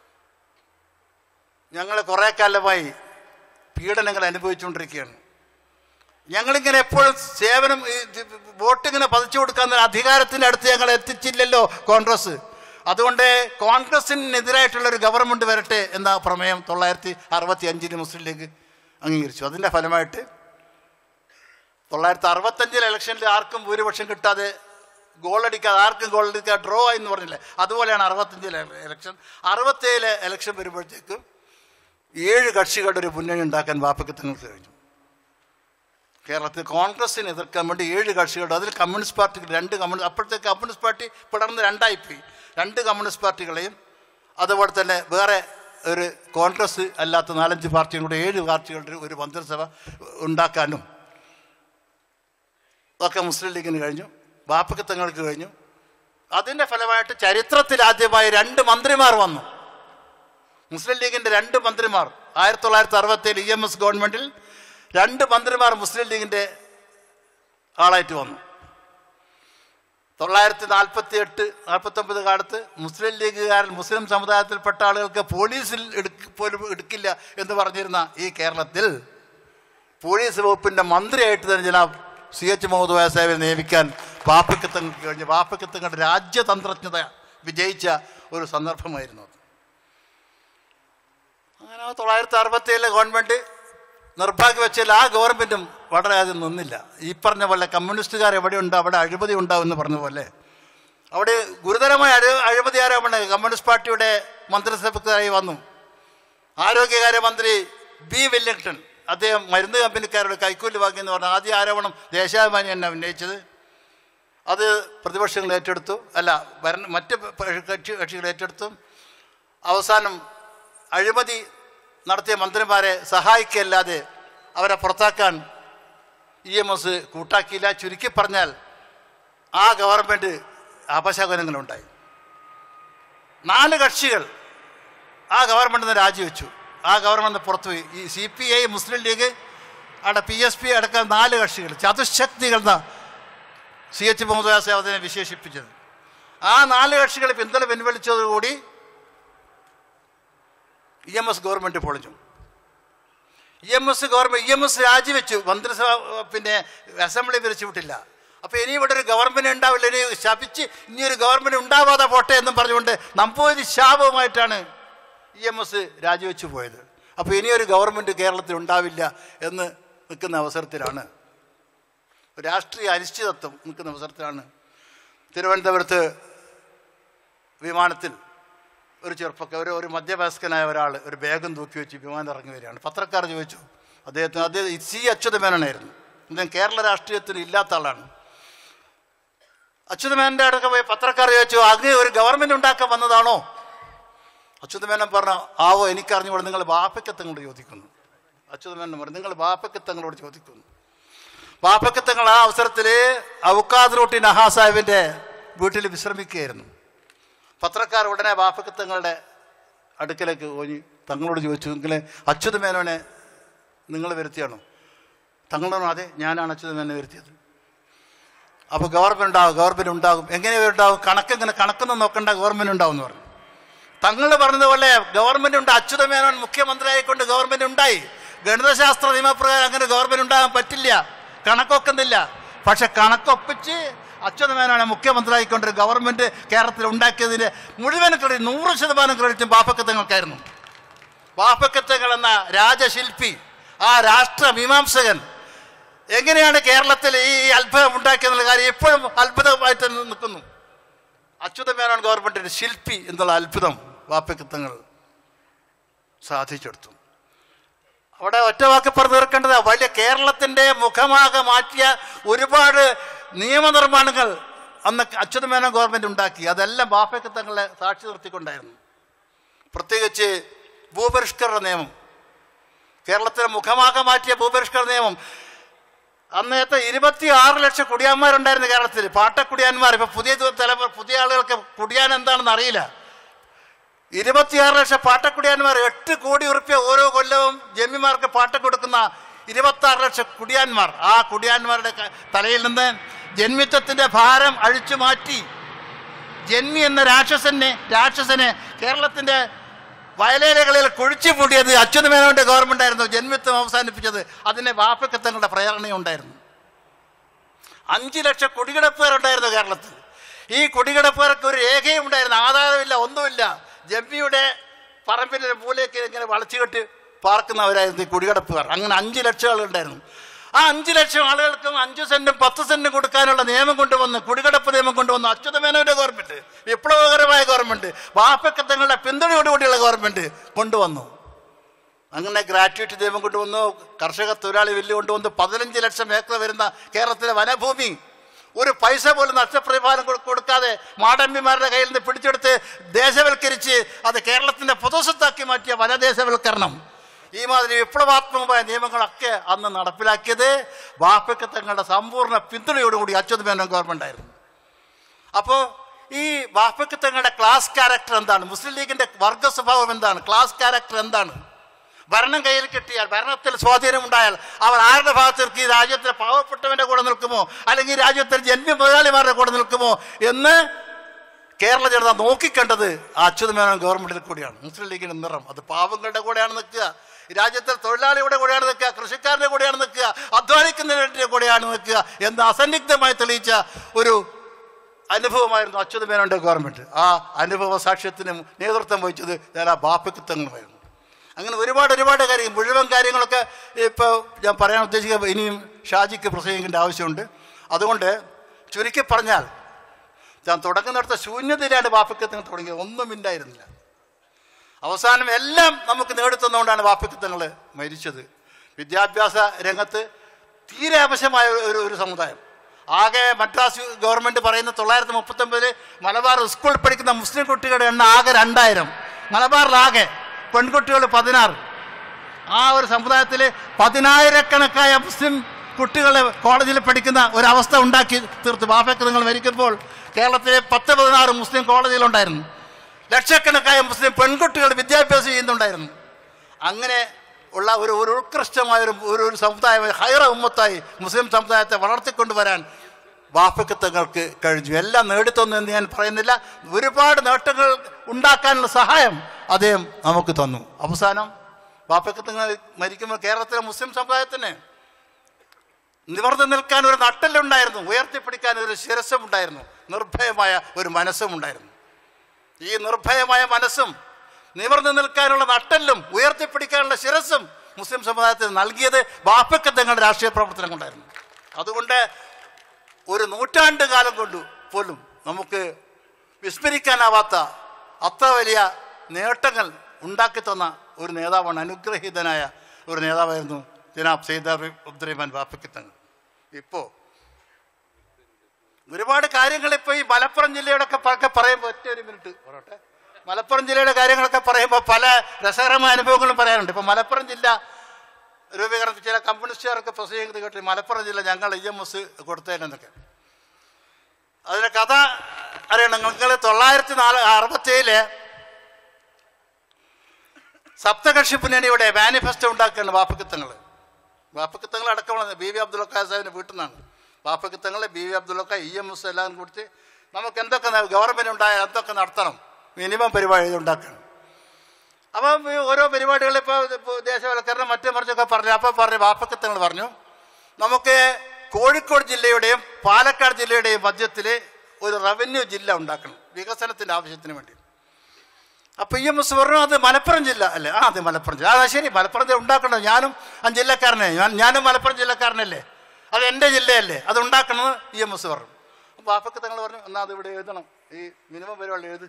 ഞങ്ങൾ കുറേ കാലമായി പീഡനങ്ങൾ അനുഭവിച്ചുകൊണ്ടിരിക്കുകയാണ് ഞങ്ങളിങ്ങനെ എപ്പോഴും സേവനം ഈ ഇത് വോട്ടിങ്ങനെ പതിച്ചു കൊടുക്കാൻ അധികാരത്തിൻ്റെ അടുത്ത് ഞങ്ങൾ എത്തിച്ചില്ലല്ലോ കോൺഗ്രസ് അതുകൊണ്ട് കോൺഗ്രസിനെതിരായിട്ടുള്ള ഒരു ഗവൺമെൻറ് വരട്ടെ എന്ന പ്രമേയം തൊള്ളായിരത്തി അറുപത്തി അഞ്ചിന് മുസ്ലിം ലീഗ് അംഗീകരിച്ചു അതിൻ്റെ ഫലമായിട്ട് തൊള്ളായിരത്തി അറുപത്തഞ്ചിലെ ഇലക്ഷനിൽ ആർക്കും ഭൂരിപക്ഷം കിട്ടാതെ ഗോളടിക്കാതെ ആർക്കും ഗോളടിക്കാതെ ഡ്രോ ആയി എന്ന് പറഞ്ഞില്ലേ അതുപോലെയാണ് അറുപത്തഞ്ചിലെ ഇലക്ഷൻ അറുപത്തേഴിലെ ഇലക്ഷൻ വരുമ്പോഴത്തേക്കും ഏഴ് കക്ഷികളുടെ ഒരു മുന്നണി ഉണ്ടാക്കാൻ വാപ്പക്കത്തങ്ങൾക്ക് കഴിഞ്ഞു കേരളത്തിൽ കോൺഗ്രസിനെ എതിർക്കാൻ വേണ്ടി ഏഴ് കക്ഷികളുണ്ട് അതിൽ കമ്മ്യൂണിസ്റ്റ് പാർട്ടികൾ രണ്ട് കമ്മ്യൂണിസ്റ്റ് അപ്പോഴത്തേക്ക് കമ്മ്യൂണിസ്റ്റ് പാർട്ടി പിളർന്ന് രണ്ടായിപ്പോയി രണ്ട് കമ്മ്യൂണിസ്റ്റ് പാർട്ടികളെയും അതുപോലെ തന്നെ വേറെ ഒരു കോൺഗ്രസ് അല്ലാത്ത നാലഞ്ച് പാർട്ടികളും കൂടെ ഏഴ് പാർട്ടികളുടെ ഒരു മന്ത്രിസഭ ഉണ്ടാക്കാനും ഒക്കെ മുസ്ലിം ലീഗിന് കഴിഞ്ഞു ബാപ്പക്കത്തങ്ങൾക്ക് കഴിഞ്ഞു അതിൻ്റെ ഫലമായിട്ട് ചരിത്രത്തിൽ ആദ്യമായി രണ്ട് മന്ത്രിമാർ വന്നു മുസ്ലിം ലീഗിൻ്റെ രണ്ട് മന്ത്രിമാർ ആയിരത്തി തൊള്ളായിരത്തി അറുപത്തേഴ് ഇ എം എസ് ഗവൺമെൻറ്റിൽ രണ്ട് മന്ത്രിമാർ മുസ്ലിം ലീഗിൻ്റെ ആളായിട്ട് വന്നു തൊള്ളായിരത്തി നാൽപ്പത്തി എട്ട് നാൽപ്പത്തൊമ്പത് കാലത്ത് മുസ്ലിം ലീഗുകാരൻ മുസ്ലിം സമുദായത്തിൽപ്പെട്ട ആളുകൾക്ക് പോലീസിൽ എടുക്ക പോലും എടുക്കില്ല എന്ന് പറഞ്ഞിരുന്ന ഈ കേരളത്തിൽ പോലീസ് വകുപ്പിൻ്റെ മന്ത്രിയായിട്ട് തന്നെ ജനാബ് സി എച്ച് മുഹമ്മദ് വാസാബിനെ നിയമിക്കാൻ വാപ്പക്കത്തങ്ങൾക്ക് കഴിഞ്ഞ് വാപ്പക്കത്തങ്ങളുടെ രാജ്യതന്ത്രജ്ഞത വിജയിച്ച ഒരു സന്ദർഭമായിരുന്നു അത് അങ്ങനെ ആ തൊള്ളായിരത്തി അറുപത്തി ഏഴിലെ ഗവൺമെൻറ് നിർഭാഗ്യവശാൽ ആ ഗവൺമെൻറ്റും വളരെ അധികം നിന്നില്ല ഈ പറഞ്ഞ പോലെ കമ്മ്യൂണിസ്റ്റുകാർ എവിടെയുണ്ട് അവിടെ അഴിമതി ഉണ്ടാവും എന്ന് പറഞ്ഞ പോലെ അവിടെ ഗുരുതരമായ അഴി അഴിമതി ആരോപണം കമ്മ്യൂണിസ്റ്റ് പാർട്ടിയുടെ മന്ത്രിസഭക്കാരായി വന്നു ആരോഗ്യകാര്യമന്ത്രി ബി വെല്ലിംഗ്ടൺ അദ്ദേഹം മരുന്ന് കമ്പനിക്കാരുടെ കൈക്കൂലി വാങ്ങി എന്ന് പറഞ്ഞ ആദ്യ ആരോപണം ദേശാഭിമാനി തന്നെ ഉന്നയിച്ചത് അത് പ്രതിപക്ഷങ്ങൾ ഏറ്റെടുത്തു അല്ല ഭരണ മറ്റ് പ- കക്ഷി കക്ഷികൾ ഏറ്റെടുത്തു അവസാനം അഴിമതി നടത്തിയ മന്ത്രിമാരെ സഹായിക്കല്ലാതെ അവരെ പുറത്താക്കാൻ ഇ എം എസ് കൂട്ടാക്കിയില്ല ചുരുക്കി പറഞ്ഞാൽ ആ ഗവൺമെൻറ് അപശകനങ്ങളുണ്ടായി നാല് കക്ഷികൾ ആ ഗവൺമെൻറ് നിന്ന് രാജിവെച്ചു ആ ഗവൺമെൻറ് പുറത്തുപോയി ഈ C P I Muslim League അവിടെ പി എസ് പി അടക്കം നാല് കക്ഷികൾ ചതുശക്തികൾ എന്ന സി എച്ച് മുഹമ്മദ് വാസ അതിനെ വിശേഷിപ്പിച്ചത് ആ നാല് കക്ഷികൾ പിന്തുണ പിൻവലിച്ചതോടുകൂടി ഇ എം എസ് ഗവൺമെൻറ് പൊളിഞ്ഞു E M S government E M S രാജിവെച്ചു മന്ത്രിസഭ ഏർ, പിന്നെ അസംബ്ലി പിരിച്ചു വിട്ടില്ല അപ്പോൾ ഇനി ഇവിടെ ഒരു ഗവൺമെൻറ് ഉണ്ടാവില്ല ഇനി ശപിച്ച് ഇനി ഒരു ഗവൺമെൻറ് ഉണ്ടാവാതെ പോട്ടെ എന്നും പറഞ്ഞുകൊണ്ട് നമ്പൂതിരി ശാപവുമായിട്ടാണ് ഇ എം എസ് രാജിവെച്ചു പോയത് അപ്പോൾ ഇനിയൊരു ഗവൺമെൻറ് കേരളത്തിൽ ഉണ്ടാവില്ല എന്ന് നിൽക്കുന്ന അവസരത്തിലാണ് രാഷ്ട്രീയ അനിശ്ചിതത്വം നിൽക്കുന്ന അവസരത്തിലാണ് തിരുവനന്തപുരത്ത് വിമാനത്തിൽ ഒരു ചെറുപ്പക്കാർ ഒരു ഒരു മധ്യവയസ്കനായ ഒരാൾ ഒരു ബാഗും തൂക്കി വെച്ച് വിമാനം ഇറങ്ങി വരികയാണ് പത്രക്കാർ ചോദിച്ചു അദ്ദേഹത്തിന് അദ്ദേഹം സി അച്യുതമേനോനായിരുന്നു അദ്ദേഹം കേരള രാഷ്ട്രീയത്തിന് ഇല്ലാത്ത ആളാണ് അച്യുതമേനൻ്റെ അടുക്ക പോയി പത്രക്കാർ ചോദിച്ചു അങ്ങ് ഒരു ഗവൺമെൻറ് ഉണ്ടാക്കാൻ വന്നതാണോ അച്യുതമേനൻ പറഞ്ഞു ആവോ എനിക്കറിഞ്ഞുകൂടെ നിങ്ങൾ ബാപ്പക്കത്തങ്ങളോട് ചോദിക്കുന്നു അച്യുതമേനൻ പറഞ്ഞു നിങ്ങൾ ബാപ്പക്കത്തങ്ങളോട് ചോദിക്കുന്നു ബാപ്പക്കത്തങ്ങൾ ആ അവസരത്തിൽ ഔക്കാദ് റൂട്ടി നഹാ സാഹിബിൻ്റെ വീട്ടിൽ വിശ്രമിക്കുകയായിരുന്നു പത്രക്കാർ ഉടനെ ബാപ്പക്കത്തങ്ങളുടെ അടുക്കലേക്ക് പോയി തങ്ങളോട് ചോദിച്ചു എങ്കിൽ അച്യുത മേനോനെ നിങ്ങൾ വരുത്തിയാണോ തങ്ങളോട് അതെ ഞാനാണ് അച്യുത മേനോനെ വരുത്തിയത് അപ്പോൾ ഗവൺമെൻറ് ഉണ്ടാകും ഗവൺമെൻറ് ഉണ്ടാകും എങ്ങനെ ഉണ്ടാകും കണക്കെങ്ങനെ കണക്കൊന്നും നോക്കണ്ട ഗവൺമെൻറ് ഉണ്ടാവും എന്ന് പറഞ്ഞു തങ്ങൾ പറഞ്ഞതുപോലെ ഗവൺമെൻറ് ഉണ്ട് അച്യുത മേനോൻ മുഖ്യമന്ത്രിയായിക്കൊണ്ട് ഗവൺമെൻറ് ഉണ്ടായി ഗണിതശാസ്ത്ര നിയമപ്രകാരം അങ്ങനെ ഗവൺമെൻറ് ഉണ്ടാകാൻ പറ്റില്ല കണക്കൊക്കുന്നില്ല പക്ഷെ കണക്കൊപ്പിച്ച് അച്യുത മേനോനെ മുഖ്യമന്ത്രിയായിക്കൊണ്ട് ഒരു ഗവൺമെൻറ് കേരളത്തിൽ ഉണ്ടാക്കിയതിന് മുഴുവൻ ക്രെഡിറ്റ് നൂറ് ശതമാനം ക്രെഡിറ്റും ബാപ്പക്കത്തങ്ങൾക്കായിരുന്നു ബാപ്പക്കത്തങ്ങൾ എന്ന രാജശില്പി ആ രാഷ്ട്ര മീമാംസകൻ എങ്ങനെയാണ് കേരളത്തിൽ ഈ അത്ഭുതം ഉണ്ടാക്കിയെന്നുള്ള കാര്യം ഇപ്പോഴും അത്ഭുതമായിട്ട് തന്നെ നിൽക്കുന്നു അച്യുത മേനോൻ ഗവൺമെൻറ്റിൻ്റെ ശില്പി എന്നുള്ള അത്ഭുതം വാപ്പക്കത്തങ്ങൾ സാധിച്ചെടുത്തു അവിടെ ഒറ്റ വാക്ക് പറഞ്ഞു തീർക്കേണ്ടത് വലിയ കേരളത്തിൻ്റെ മുഖമാകെ മാറ്റിയ ഒരുപാട് നിയമനിർമ്മാണങ്ങൾ അന്ന് അച്യുത മേനോൻ ഗവൺമെൻറ് ഉണ്ടാക്കി അതെല്ലാം ബാപ്പക്കത്തങ്ങളെ സാക്ഷി നിർത്തിക്കൊണ്ടായിരുന്നു പ്രത്യേകിച്ച് ഭൂപരിഷ്കരണ നിയമം കേരളത്തിലെ മുഖമാകെ മാറ്റിയ ഭൂപരിഷ്കരണ നിയമം അന്നേരത്തെ ഇരുപത്തി ആറ് ലക്ഷം കുടിയാന്മാരുണ്ടായിരുന്നു കേരളത്തിൽ പാട്ടക്കുടിയാന്മാർ ഇപ്പൊ പുതിയ തലമുറ പുതിയ ആളുകൾക്ക് കുടിയാൻ എന്താണെന്ന് അറിയില്ല ഇരുപത്തിയാറ് ലക്ഷം പാട്ടക്കുടിയാന്മാർ എട്ട് കോടി ഉറുപ്പ്യ ഓരോ കൊല്ലവും ജന്മിമാർക്ക് പാട്ട കൊടുക്കുന്ന ഇരുപത്താറ് ലക്ഷം കുടിയാന്മാർ ആ കുടിയാന്മാരുടെ ക- തലയിൽ നിന്ന് ജന്മിത്വത്തിന്റെ ഭാരം അഴിച്ചു മാറ്റി ജന്മി എന്ന രാക്ഷസനെ രാക്ഷസനെ കേരളത്തിന്റെ വയലേലകളിൽ കുഴിച്ചു പൂട്ടിയത് അച്യുതമേനോന്റെ ഗവൺമെന്റ് ആയിരുന്നു ജന്മിത്വം അവസാനിപ്പിച്ചത് അതിനെ വാപ്പക്കത്തങ്ങളുടെ പ്രേരണയുണ്ടായിരുന്നു അഞ്ച് ലക്ഷം കുടികിടപ്പേരുണ്ടായിരുന്നു കേരളത്തിൽ ഈ കുടികിടപ്പേർക്ക് ഒരു രേഖയും ഉണ്ടായിരുന്നു ആധാരമില്ല ഒന്നുമില്ല ജമ്മിയുടെ പറമ്പിൻ്റെ മൂലയ്ക്ക് ഇങ്ങനെ വളച്ചു കെട്ടി പാർക്കുന്നവരായിരുന്നു ഈ കുടികിടപ്പുകാർ അങ്ങനെ അഞ്ച് ലക്ഷം ആളുകളുണ്ടായിരുന്നു ആ അഞ്ച് ലക്ഷം ആളുകൾക്കും അഞ്ച് സെന്റും പത്ത് സെന്റും കൊടുക്കാനുള്ള നിയമം കൊണ്ടുവന്ന് കുടികിടപ്പ് നിയമം കൊണ്ടുവന്ന് അച്യുതമേനോന്റെ ഗവൺമെന്റ് വിപ്ലവകരമായ ഗവൺമെന്റ് വാപ്പക്കത്തങ്ങളുടെ പിന്തുണയോടുകൂടിയുള്ള ഗവൺമെന്റ് കൊണ്ടുവന്നു അങ്ങനെ ഗ്രാറ്റുവിറ്റി നിയമം കൊണ്ടുവന്നു കർഷക തൊഴിലാളി ബില്ല് കൊണ്ടുവന്നു പതിനഞ്ച് ലക്ഷം ഏക്കർ വരുന്ന കേരളത്തിലെ വനഭൂമി ഒരു പൈസ പോലും നഷ്ടപരിഹാരം കൊ- കൊടുക്കാതെ മാടമ്പിമാരുടെ കയ്യിൽ നിന്ന് പിടിച്ചെടുത്ത് ദേശവൽക്കരിച്ച് അത് കേരളത്തിൻ്റെ പൊതുസ്വത്താക്കി മാറ്റിയ വനദേശവൽക്കരണം ഈ മാതിരി വിപ്ലവാത്മകമായ നിയമങ്ങളൊക്കെ അന്ന് നടപ്പിലാക്കിയത് വാപ്പക്കത്തങ്ങളുടെ സമ്പൂർണ്ണ പിന്തുണയോടുകൂടി അച്യുത മേനോൻ ഗവൺമെൻറ് ആയിരുന്നു അപ്പോൾ ഈ വാപ്പക്കത്തങ്ങളുടെ ക്ലാസ് ക്യാരക്ടർ എന്താണ് മുസ്ലിം ലീഗിൻ്റെ വർഗ സ്വഭാവം എന്താണ് ക്ലാസ് ക്യാരക്ടർ എന്താണ് ഭരണം കയ്യിൽ കിട്ടിയാൽ ഭരണത്തിൽ സ്വാധീനമുണ്ടായാൽ അവർ ആരുടെ ഭാഗത്ത് നിൽക്കും ഈ രാജ്യത്തിലെ പാവപ്പെട്ടവൻ്റെ കൂടെ നിൽക്കുമോ അല്ലെങ്കിൽ ഈ രാജ്യത്തിലെ ജന്മി മുതലാളിമാരുടെ കൂടെ നിൽക്കുമോ എന്ന് കേരള ജനത നോക്കിക്കണ്ടത് ആ അച്യുതമേനോൻ ഗവൺമെന്റിൽ കൂടിയാണ് മുസ്ലിം ലീഗിന്റെ നിറം അത് പാവങ്ങളുടെ കൂടെയാണ് നിൽക്കുക ഈ രാജ്യത്തെ തൊഴിലാളിയുടെ കൂടെയാണ് നിൽക്കുക കൃഷിക്കാരൻ്റെ കൂടെയാണ് നിൽക്കുക അധ്വാനിക്കുന്നവരുടെ കൂടെയാണ് നിൽക്കുക എന്ന് അസന്നിഗ്ധമായി തെളിയിച്ച ഒരു അനുഭവമായിരുന്നു അച്യുതമേനോന്റെ ഗവൺമെന്റ് ആ അനുഭവ സാക്ഷ്യത്തിന് നേതൃത്വം വഹിച്ചത് ഞാൻ ആ ബാപ്പക്കിത്തങ്ങളുമായിരുന്നു അങ്ങനെ ഒരുപാട് ഒരുപാട് കാര്യം മുഴുവൻ കാര്യങ്ങളൊക്കെ ഇപ്പോൾ ഞാൻ പറയാൻ ഉദ്ദേശിക്കുക ഇനിയും ഷാജിക്ക് പ്രസംഗിക്കേണ്ട ആവശ്യമുണ്ട് അതുകൊണ്ട് ചുരുക്കി പറഞ്ഞാൽ ഞാൻ തുടങ്ങുന്നിടത്ത് ശൂന്യതയിലാണ് ബാപ്പക്കത്തങ്ങൾ തുടങ്ങിയത് ഒന്നും ഉണ്ടായിരുന്നില്ല അവസാനം എല്ലാം നമുക്ക് നേടിത്തന്നുകൊണ്ടാണ് ബാപ്പക്കത്തങ്ങൾ മരിച്ചത് വിദ്യാഭ്യാസ രംഗത്ത് തീരെ ആവശ്യമായ ഒരു ഒരു സമുദായം ആകെ മദ്രാസ് ഗവൺമെൻറ് പറയുന്ന തൊള്ളായിരത്തി മുപ്പത്തൊമ്പതിൽ മലബാർ സ്കൂളിൽ പഠിക്കുന്ന മുസ്ലിം കുട്ടികളുടെ എണ്ണം ആകെ രണ്ടായിരം മലബാറിലാകെ പെൺകുട്ടികൾ പതിനാറ് ആ ഒരു സമുദായത്തിൽ പതിനായിരക്കണക്കായ മുസ്ലിം കുട്ടികളെ കോളേജിൽ പഠിക്കുന്ന ഒരവസ്ഥ ഉണ്ടാക്കി തീർത്തു ബാപ്പയ്ക്ക് നിങ്ങൾ മരിക്കുമ്പോൾ കേരളത്തിലെ പത്ത് പതിനാറ് മുസ്ലിം കോളേജുകളുണ്ടായിരുന്നു ലക്ഷക്കണക്കായ മുസ്ലിം പെൺകുട്ടികൾ വിദ്യാഭ്യാസം ചെയ്യുന്നുണ്ടായിരുന്നു അങ്ങനെ ഉള്ള ഒരു ഒരു ഉത്കൃഷ്ടമായ ഒരു ഒരു ഒരു സമുദായം ഹൈറ ഉമ്മത്തായി മുസ്ലിം സമുദായത്തെ വളർത്തിക്കൊണ്ടുവരാൻ വാപ്പക്കത്തങ്ങൾക്ക് കഴിഞ്ഞു എല്ലാം നേടിത്തന്നു എന്ന് ഞാൻ പറയുന്നില്ല ഒരുപാട് നേട്ടങ്ങൾ ഉണ്ടാക്കാനുള്ള സഹായം അദ്ദേഹം നമുക്ക് തന്നു അവസാനം വാപ്പക്കത്തങ്ങൾ മരിക്കുമ്പോൾ കേരളത്തിലെ മുസ്ലിം സമുദായത്തിന് നിവർന്നു നിൽക്കാൻ ഒരു നട്ടലുണ്ടായിരുന്നു ഉയർത്തിപ്പിടിക്കാൻ ഒരു ശിരസ്സും ഉണ്ടായിരുന്നു നിർഭയമായ ഒരു മനസ്സും ഉണ്ടായിരുന്നു ഈ നിർഭയമായ മനസ്സും നിവർന്നു നിൽക്കാനുള്ള നട്ടലും ഉയർത്തിപ്പിടിക്കാനുള്ള ശിരസ്സും മുസ്ലിം സമുദായത്തിന് നൽകിയത് ബാപ്പക്കത്തങ്ങളുടെ രാഷ്ട്രീയ പ്രവർത്തനം കൊണ്ടായിരുന്നു അതുകൊണ്ട് ഒരു നൂറ്റാണ്ട് കാലം കൊണ്ട് പോലും നമുക്ക് വിസ്മരിക്കാനാവാത്ത അത്ര വലിയ നേട്ടങ്ങൾ ഉണ്ടാക്കി തന്ന ഒരു നേതാവാണ് അനുഗ്രഹീതനായ ഒരു നേതാവായിരുന്നു ജനാബ് സെയ്ദ് അബ്ദുറഹ്മാൻ ബാപ്പക്കിത്തങ്ങൾ ഇപ്പോൾ ഒരുപാട് കാര്യങ്ങൾ ഇപ്പോൾ ഈ മലപ്പുറം ജില്ലയോടൊക്കെ ഒക്കെ പറയുമ്പോൾ ഒറ്റ ഒരു മിനിറ്റ് പറയട്ടെ മലപ്പുറം ജില്ലയുടെ കാര്യങ്ങളൊക്കെ പറയുമ്പോൾ പല രസകരമായ അനുഭവങ്ങളും പറയാനുണ്ട് ഇപ്പോൾ മലപ്പുറം ജില്ല രൂപീകരണത്തിൽ ചില കമ്മ്യൂണിസ്റ്റുകാരൊക്കെ പ്രസംഗിക്കുന്നത് കേട്ട് മലപ്പുറം ജില്ല ഞങ്ങൾ ഇ എം എസ് കൊടുത്തതിനെന്നൊക്കെ അതിലെ കഥ അറിയണം നിങ്ങൾ തൊള്ളായിരത്തി നാല് അറുപത്തേഴില് സപ്തകക്ഷി മുന്നണിയുടെ മാനിഫെസ്റ്റോ ഉണ്ടാക്കുകയാണ് വാപ്പക്കിത്തങ്ങൾ വാപ്പക്കിത്തങ്ങൾ അടക്കമുള്ള ബി വി അബ്ദുൽ സാഹിബിൻ്റെ വീട്ടിൽ നിന്നാണ് Bafaqi Thangal B V Abdul E M S എല്ലാം കൊടുത്ത് നമുക്ക് എന്തൊക്കെ ഗവൺമെൻറ് ഉണ്ടായാൽ എന്തൊക്കെ നടത്തണം മിനിമം പരിപാടി ഉണ്ടാക്കണം അപ്പം ഈ ഓരോ പരിപാടികൾ ഇപ്പോൾ ദേശവൽക്കരണം മറ്റേ മറിച്ചൊക്കെ പറഞ്ഞു അപ്പോൾ പറഞ്ഞു വാപ്പക്കത്തങ്ങൾ പറഞ്ഞു നമുക്ക് കോഴിക്കോട് ജില്ലയുടെയും പാലക്കാട് ജില്ലയുടെയും മധ്യത്തിൽ ഒരു റവന്യൂ ജില്ല ഉണ്ടാക്കണം വികസനത്തിൻ്റെ ആവശ്യത്തിന് വേണ്ടി അപ്പോൾ ഇ എം എസ് പറഞ്ഞു അത് മലപ്പുറം ജില്ല അല്ലേ ആ അതെ മലപ്പുറം ജില്ല അതാ ശരി മലപ്പുറം ജില്ല ഉണ്ടാക്കണം ഞാനും ആ ജില്ലക്കാരനെ ഞാൻ ഞാനും മലപ്പുറം ജില്ലക്കാരനല്ലേ അത് എൻ്റെ ജില്ലയല്ലേ അത് ഉണ്ടാക്കണമെന്ന് ഇ എം എസ് പറഞ്ഞു അപ്പോൾ വാപ്പക്ക് തങ്ങൾ പറഞ്ഞു എന്നാൽ അത് ഇവിടെ എഴുതണം ഈ മിനിമം പരിപാടി എഴുതി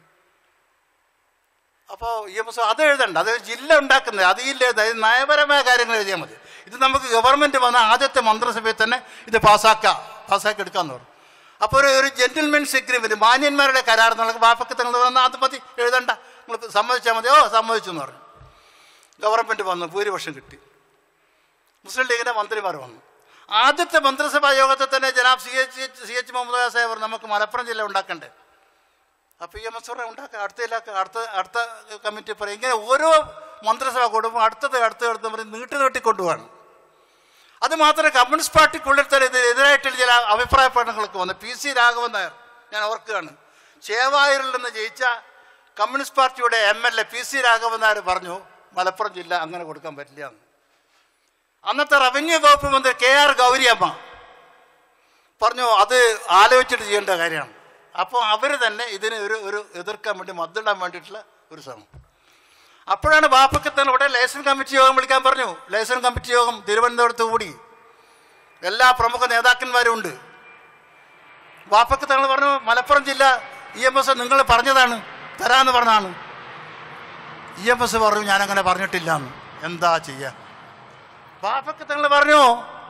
അപ്പോൾ ഇ എം എസ് അത് എഴുതണ്ട അത് ജില്ല ഉണ്ടാക്കുന്നത് അത് ഇല്ല അതായത് നയപരമായ കാര്യങ്ങൾ എഴുതിയാൽ മതി ഇത് നമുക്ക് ഗവൺമെൻറ് വന്ന ആദ്യത്തെ മന്ത്രിസഭയിൽ തന്നെ ഇത് പാസ്സാക്കാം പാസ്സാക്കി എടുക്കാമെന്ന് പറഞ്ഞു അപ്പോൾ ഒരു ഒരു ജെന്റിൽമെൻസ് എഗ്രിമെൻറ്റ് മാന്യന്മാരുടെ കരാർ എന്നുള്ള വാപ്പക്ക് തങ്ങൾ വന്നാൽ അത് മതി എഴുതണ്ട നിങ്ങൾ സമ്മതിച്ചാൽ മതി ഓ സമ്മതിച്ചു എന്ന് പറഞ്ഞു ഗവൺമെൻറ് വന്നു ഭൂരിപക്ഷം കിട്ടി മുസ്ലിം ലീഗിൻ്റെ മന്ത്രിമാർ വന്നു ആദ്യത്തെ മന്ത്രിസഭാ യോഗത്തിൽ തന്നെ Janab C H C H Muhammad Sahib നമുക്ക് മലപ്പുറം ജില്ല ഉണ്ടാക്കണ്ടേ അപ്പോൾ ഈ എം എസ് ഉണ്ടാക്കുക അടുത്ത ഇല്ലാക്ക അടുത്ത അടുത്ത കമ്മിറ്റി പറയും ഇങ്ങനെ ഓരോ മന്ത്രിസഭ കൊടുക്കുമ്പോൾ അടുത്തത് അടുത്ത അടുത്ത് പറയും നീട്ടി നീട്ടി കൊണ്ടുപോകണം അത് മാത്രമേ കമ്മ്യൂണിസ്റ്റ് പാർട്ടിക്കുള്ളിൽ തന്നെ ഇതിന് എതിരായിട്ടുള്ള ചില അഭിപ്രായ പഠനങ്ങളൊക്കെ വന്നു പി സി രാഘവൻ നായർ ഞാൻ ഓർക്കുകയാണ് ചേവായൂരിൽ നിന്ന് ജയിച്ച കമ്മ്യൂണിസ്റ്റ് പാർട്ടിയുടെ M L A P C Raghavan Nair പറഞ്ഞു മലപ്പുറം ജില്ല അങ്ങനെ കൊടുക്കാൻ പറ്റില്ല എന്ന് അന്നത്തെ റവന്യൂ വകുപ്പ് മന്ത്രി കെ ആർ ഗൗരിയമ്മ പറഞ്ഞു അത് ആലോചിച്ചിട്ട് ചെയ്യേണ്ട കാര്യമാണ് അപ്പോൾ അവർ തന്നെ ഇതിന് ഒരു ഒരു എതിർക്കാൻ വേണ്ടി മദ്ദിടാൻ വേണ്ടിയിട്ടുള്ള ഒരു ശ്രമം അപ്പോഴാണ് ബാപ്പക്കത്തൻ ഇവിടെ ലൈസൺ കമ്മിറ്റി യോഗം വിളിക്കാൻ പറഞ്ഞു ലൈസൺ കമ്മിറ്റി യോഗം തിരുവനന്തപുരത്ത് കൂടി എല്ലാ പ്രമുഖ നേതാക്കന്മാരും ഉണ്ട് ബാപ്പക്കത്തങ്ങൾ പറഞ്ഞു മലപ്പുറം ജില്ല ഇ എം എസ് നിങ്ങൾ പറഞ്ഞതാണ് തരാമെന്ന് പറഞ്ഞാണ് ഇ എം എസ് പറഞ്ഞു ഞാനങ്ങനെ പറഞ്ഞിട്ടില്ല എന്ന് എന്താ ചെയ്യുക ബാപ്പക്കത്തങ്ങൾ പറഞ്ഞു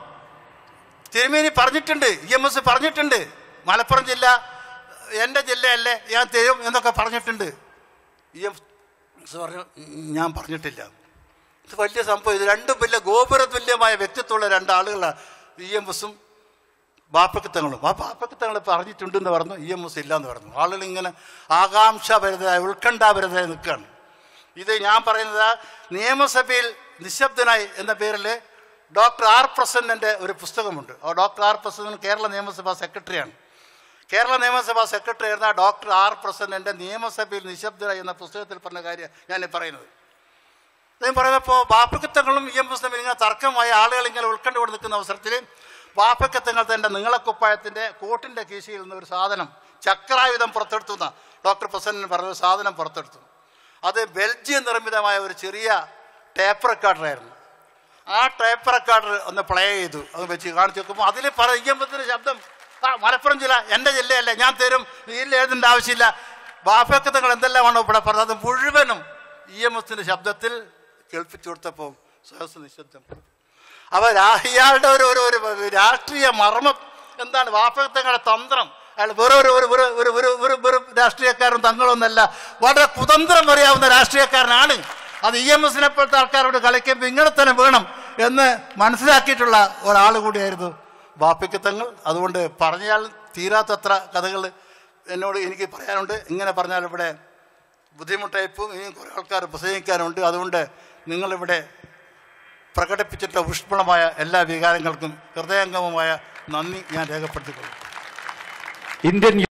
തിരുമേനി പറഞ്ഞിട്ടുണ്ട് ഇ എം എസ് പറഞ്ഞിട്ടുണ്ട് മലപ്പുറം ജില്ല എൻ്റെ ജില്ലയല്ലേ ഞാൻ തരും എന്നൊക്കെ പറഞ്ഞിട്ടുണ്ട് ഇ എം എസ് പറഞ്ഞു ഞാൻ പറഞ്ഞിട്ടില്ല ഇത് വലിയ സംഭവം ഇത് രണ്ടും വലിയ ഗോപുര തുല്യമായ വ്യക്തിത്വമുള്ള രണ്ടാളുകളാണ് ഇ എം എസും ബാപ്പക്കത്തങ്ങളും ആ ബാപ്പക്കത്തങ്ങൾ പറഞ്ഞിട്ടുണ്ടെന്ന് പറഞ്ഞു ഇ എം എസ് ഇല്ലയെന്ന് പറഞ്ഞു ആളുകൾ ഇങ്ങനെ ആകാംക്ഷാഭരിതരായ ഉത്കണ്ഠാഭരിതരായി നിൽക്കുകയാണ് ഇത് ഞാൻ പറയുന്നത് നിയമസഭയിൽ നിശബ്ദനായി എന്ന പേരിൽ ഡോക്ടർ ആർ പ്രസന്നൻ്റെ ഒരു പുസ്തകമുണ്ട് ആ ഡോക്ടർ ആർ പ്രസന്നൻ കേരള നിയമസഭാ സെക്രട്ടറിയാണ് കേരള നിയമസഭാ സെക്രട്ടറി ആയിരുന്ന ഡോക്ടർ ആർ പ്രസന്നൻ്റെ നിയമസഭയിൽ നിശബ്ദനായി എന്ന പുസ്തകത്തിൽ പറഞ്ഞ കാര്യം ഞാൻ ഈ പറയുന്നത് അദ്ദേഹം പറയുന്നപ്പോൾ ബാപ്പക്കത്തങ്ങളും ഇ എം എസ് തമ്മിൽ ഇങ്ങനെ തർക്കമായ ആളുകൾ ഇങ്ങനെ ഉൾക്കണ്ടുകൊണ്ട് നിൽക്കുന്ന അവസരത്തിൽ ബാപ്പക്കത്തങ്ങൾ തൻ്റെ നീളക്കുപ്പായത്തിൻ്റെ കോട്ടിൻ്റെ കീശയിൽ നിന്ന് ഒരു സാധനം ചക്രായുധം പുറത്തെടുത്തു എന്ന ഡോക്ടർ പ്രസന്നൻ പറഞ്ഞ ഒരു സാധനം പുറത്തെടുത്തു അത് ബെൽജിയം നിർമ്മിതമായ ഒരു ചെറിയ ടേപ്പ് റെക്കോർഡറായിരുന്നു ആ ടേപ്പ് റെക്കോർഡർ ഒന്ന് പ്ലേ ചെയ്തു അത് വെച്ച് കാണിച്ചു നോക്കുമ്പോൾ അതിൽ പറ ഇ എം എസിൻ്റെ ശബ്ദം ആ മലപ്പുറം ജില്ല എൻ്റെ ജില്ലയല്ലേ ഞാൻ തരും ജില്ല എഴുതേണ്ട ആവശ്യമില്ല ബാപ്പക്കത്തങ്ങൾ എന്തെല്ലാമാണോ ഇവിടെ പറഞ്ഞത് അത് മുഴുവനും ഇ എം എസിൻ്റെ ശബ്ദത്തിൽ കേൾപ്പിച്ചു കൊടുത്തപ്പോൾ സഹസ് നിശബ്ദം അപ്പോൾ ഇയാളുടെ ഒരു ഒരു ഒരു രാഷ്ട്രീയ മർമ്മം എന്താണ് വാപ്പകത്തങ്ങളുടെ തന്ത്രം അയാൾ വെറും ഒരു ഒരു ഒരു ഒരു ഒരു ഒരു വെറും രാഷ്ട്രീയക്കാരൻ തങ്ങളൊന്നല്ല വളരെ കുതന്ത്രം അറിയാവുന്ന രാഷ്ട്രീയക്കാരനാണ് അത് ഇ എം എസിനെ പോലത്തെ ആൾക്കാരോട് കളിക്കുമ്പോൾ ഇങ്ങനെ തന്നെ വേണം എന്ന് മനസ്സിലാക്കിയിട്ടുള്ള ഒരാൾ കൂടിയായിരുന്നു ബാപ്പിക്കത്തങ്ങൾ അതുകൊണ്ട് പറഞ്ഞാൽ തീരാത്തത്ര കഥകൾ എന്നോട് എനിക്ക് പറയാനുണ്ട് ഇങ്ങനെ പറഞ്ഞാൽ ഇവിടെ ബുദ്ധിമുട്ടായിപ്പോൾ ഇനിയും കുറേ ആൾക്കാർ പ്രസംഗിക്കാനുണ്ട് അതുകൊണ്ട് നിങ്ങളിവിടെ പ്രകടിപ്പിച്ചിട്ടുള്ള ഊഷ്മളമായ എല്ലാ വികാരങ്ങൾക്കും ഹൃദയംഗമമായ നന്ദി ഞാൻ രേഖപ്പെടുത്തിക്കൊള്ളും ഇന്ത്യൻ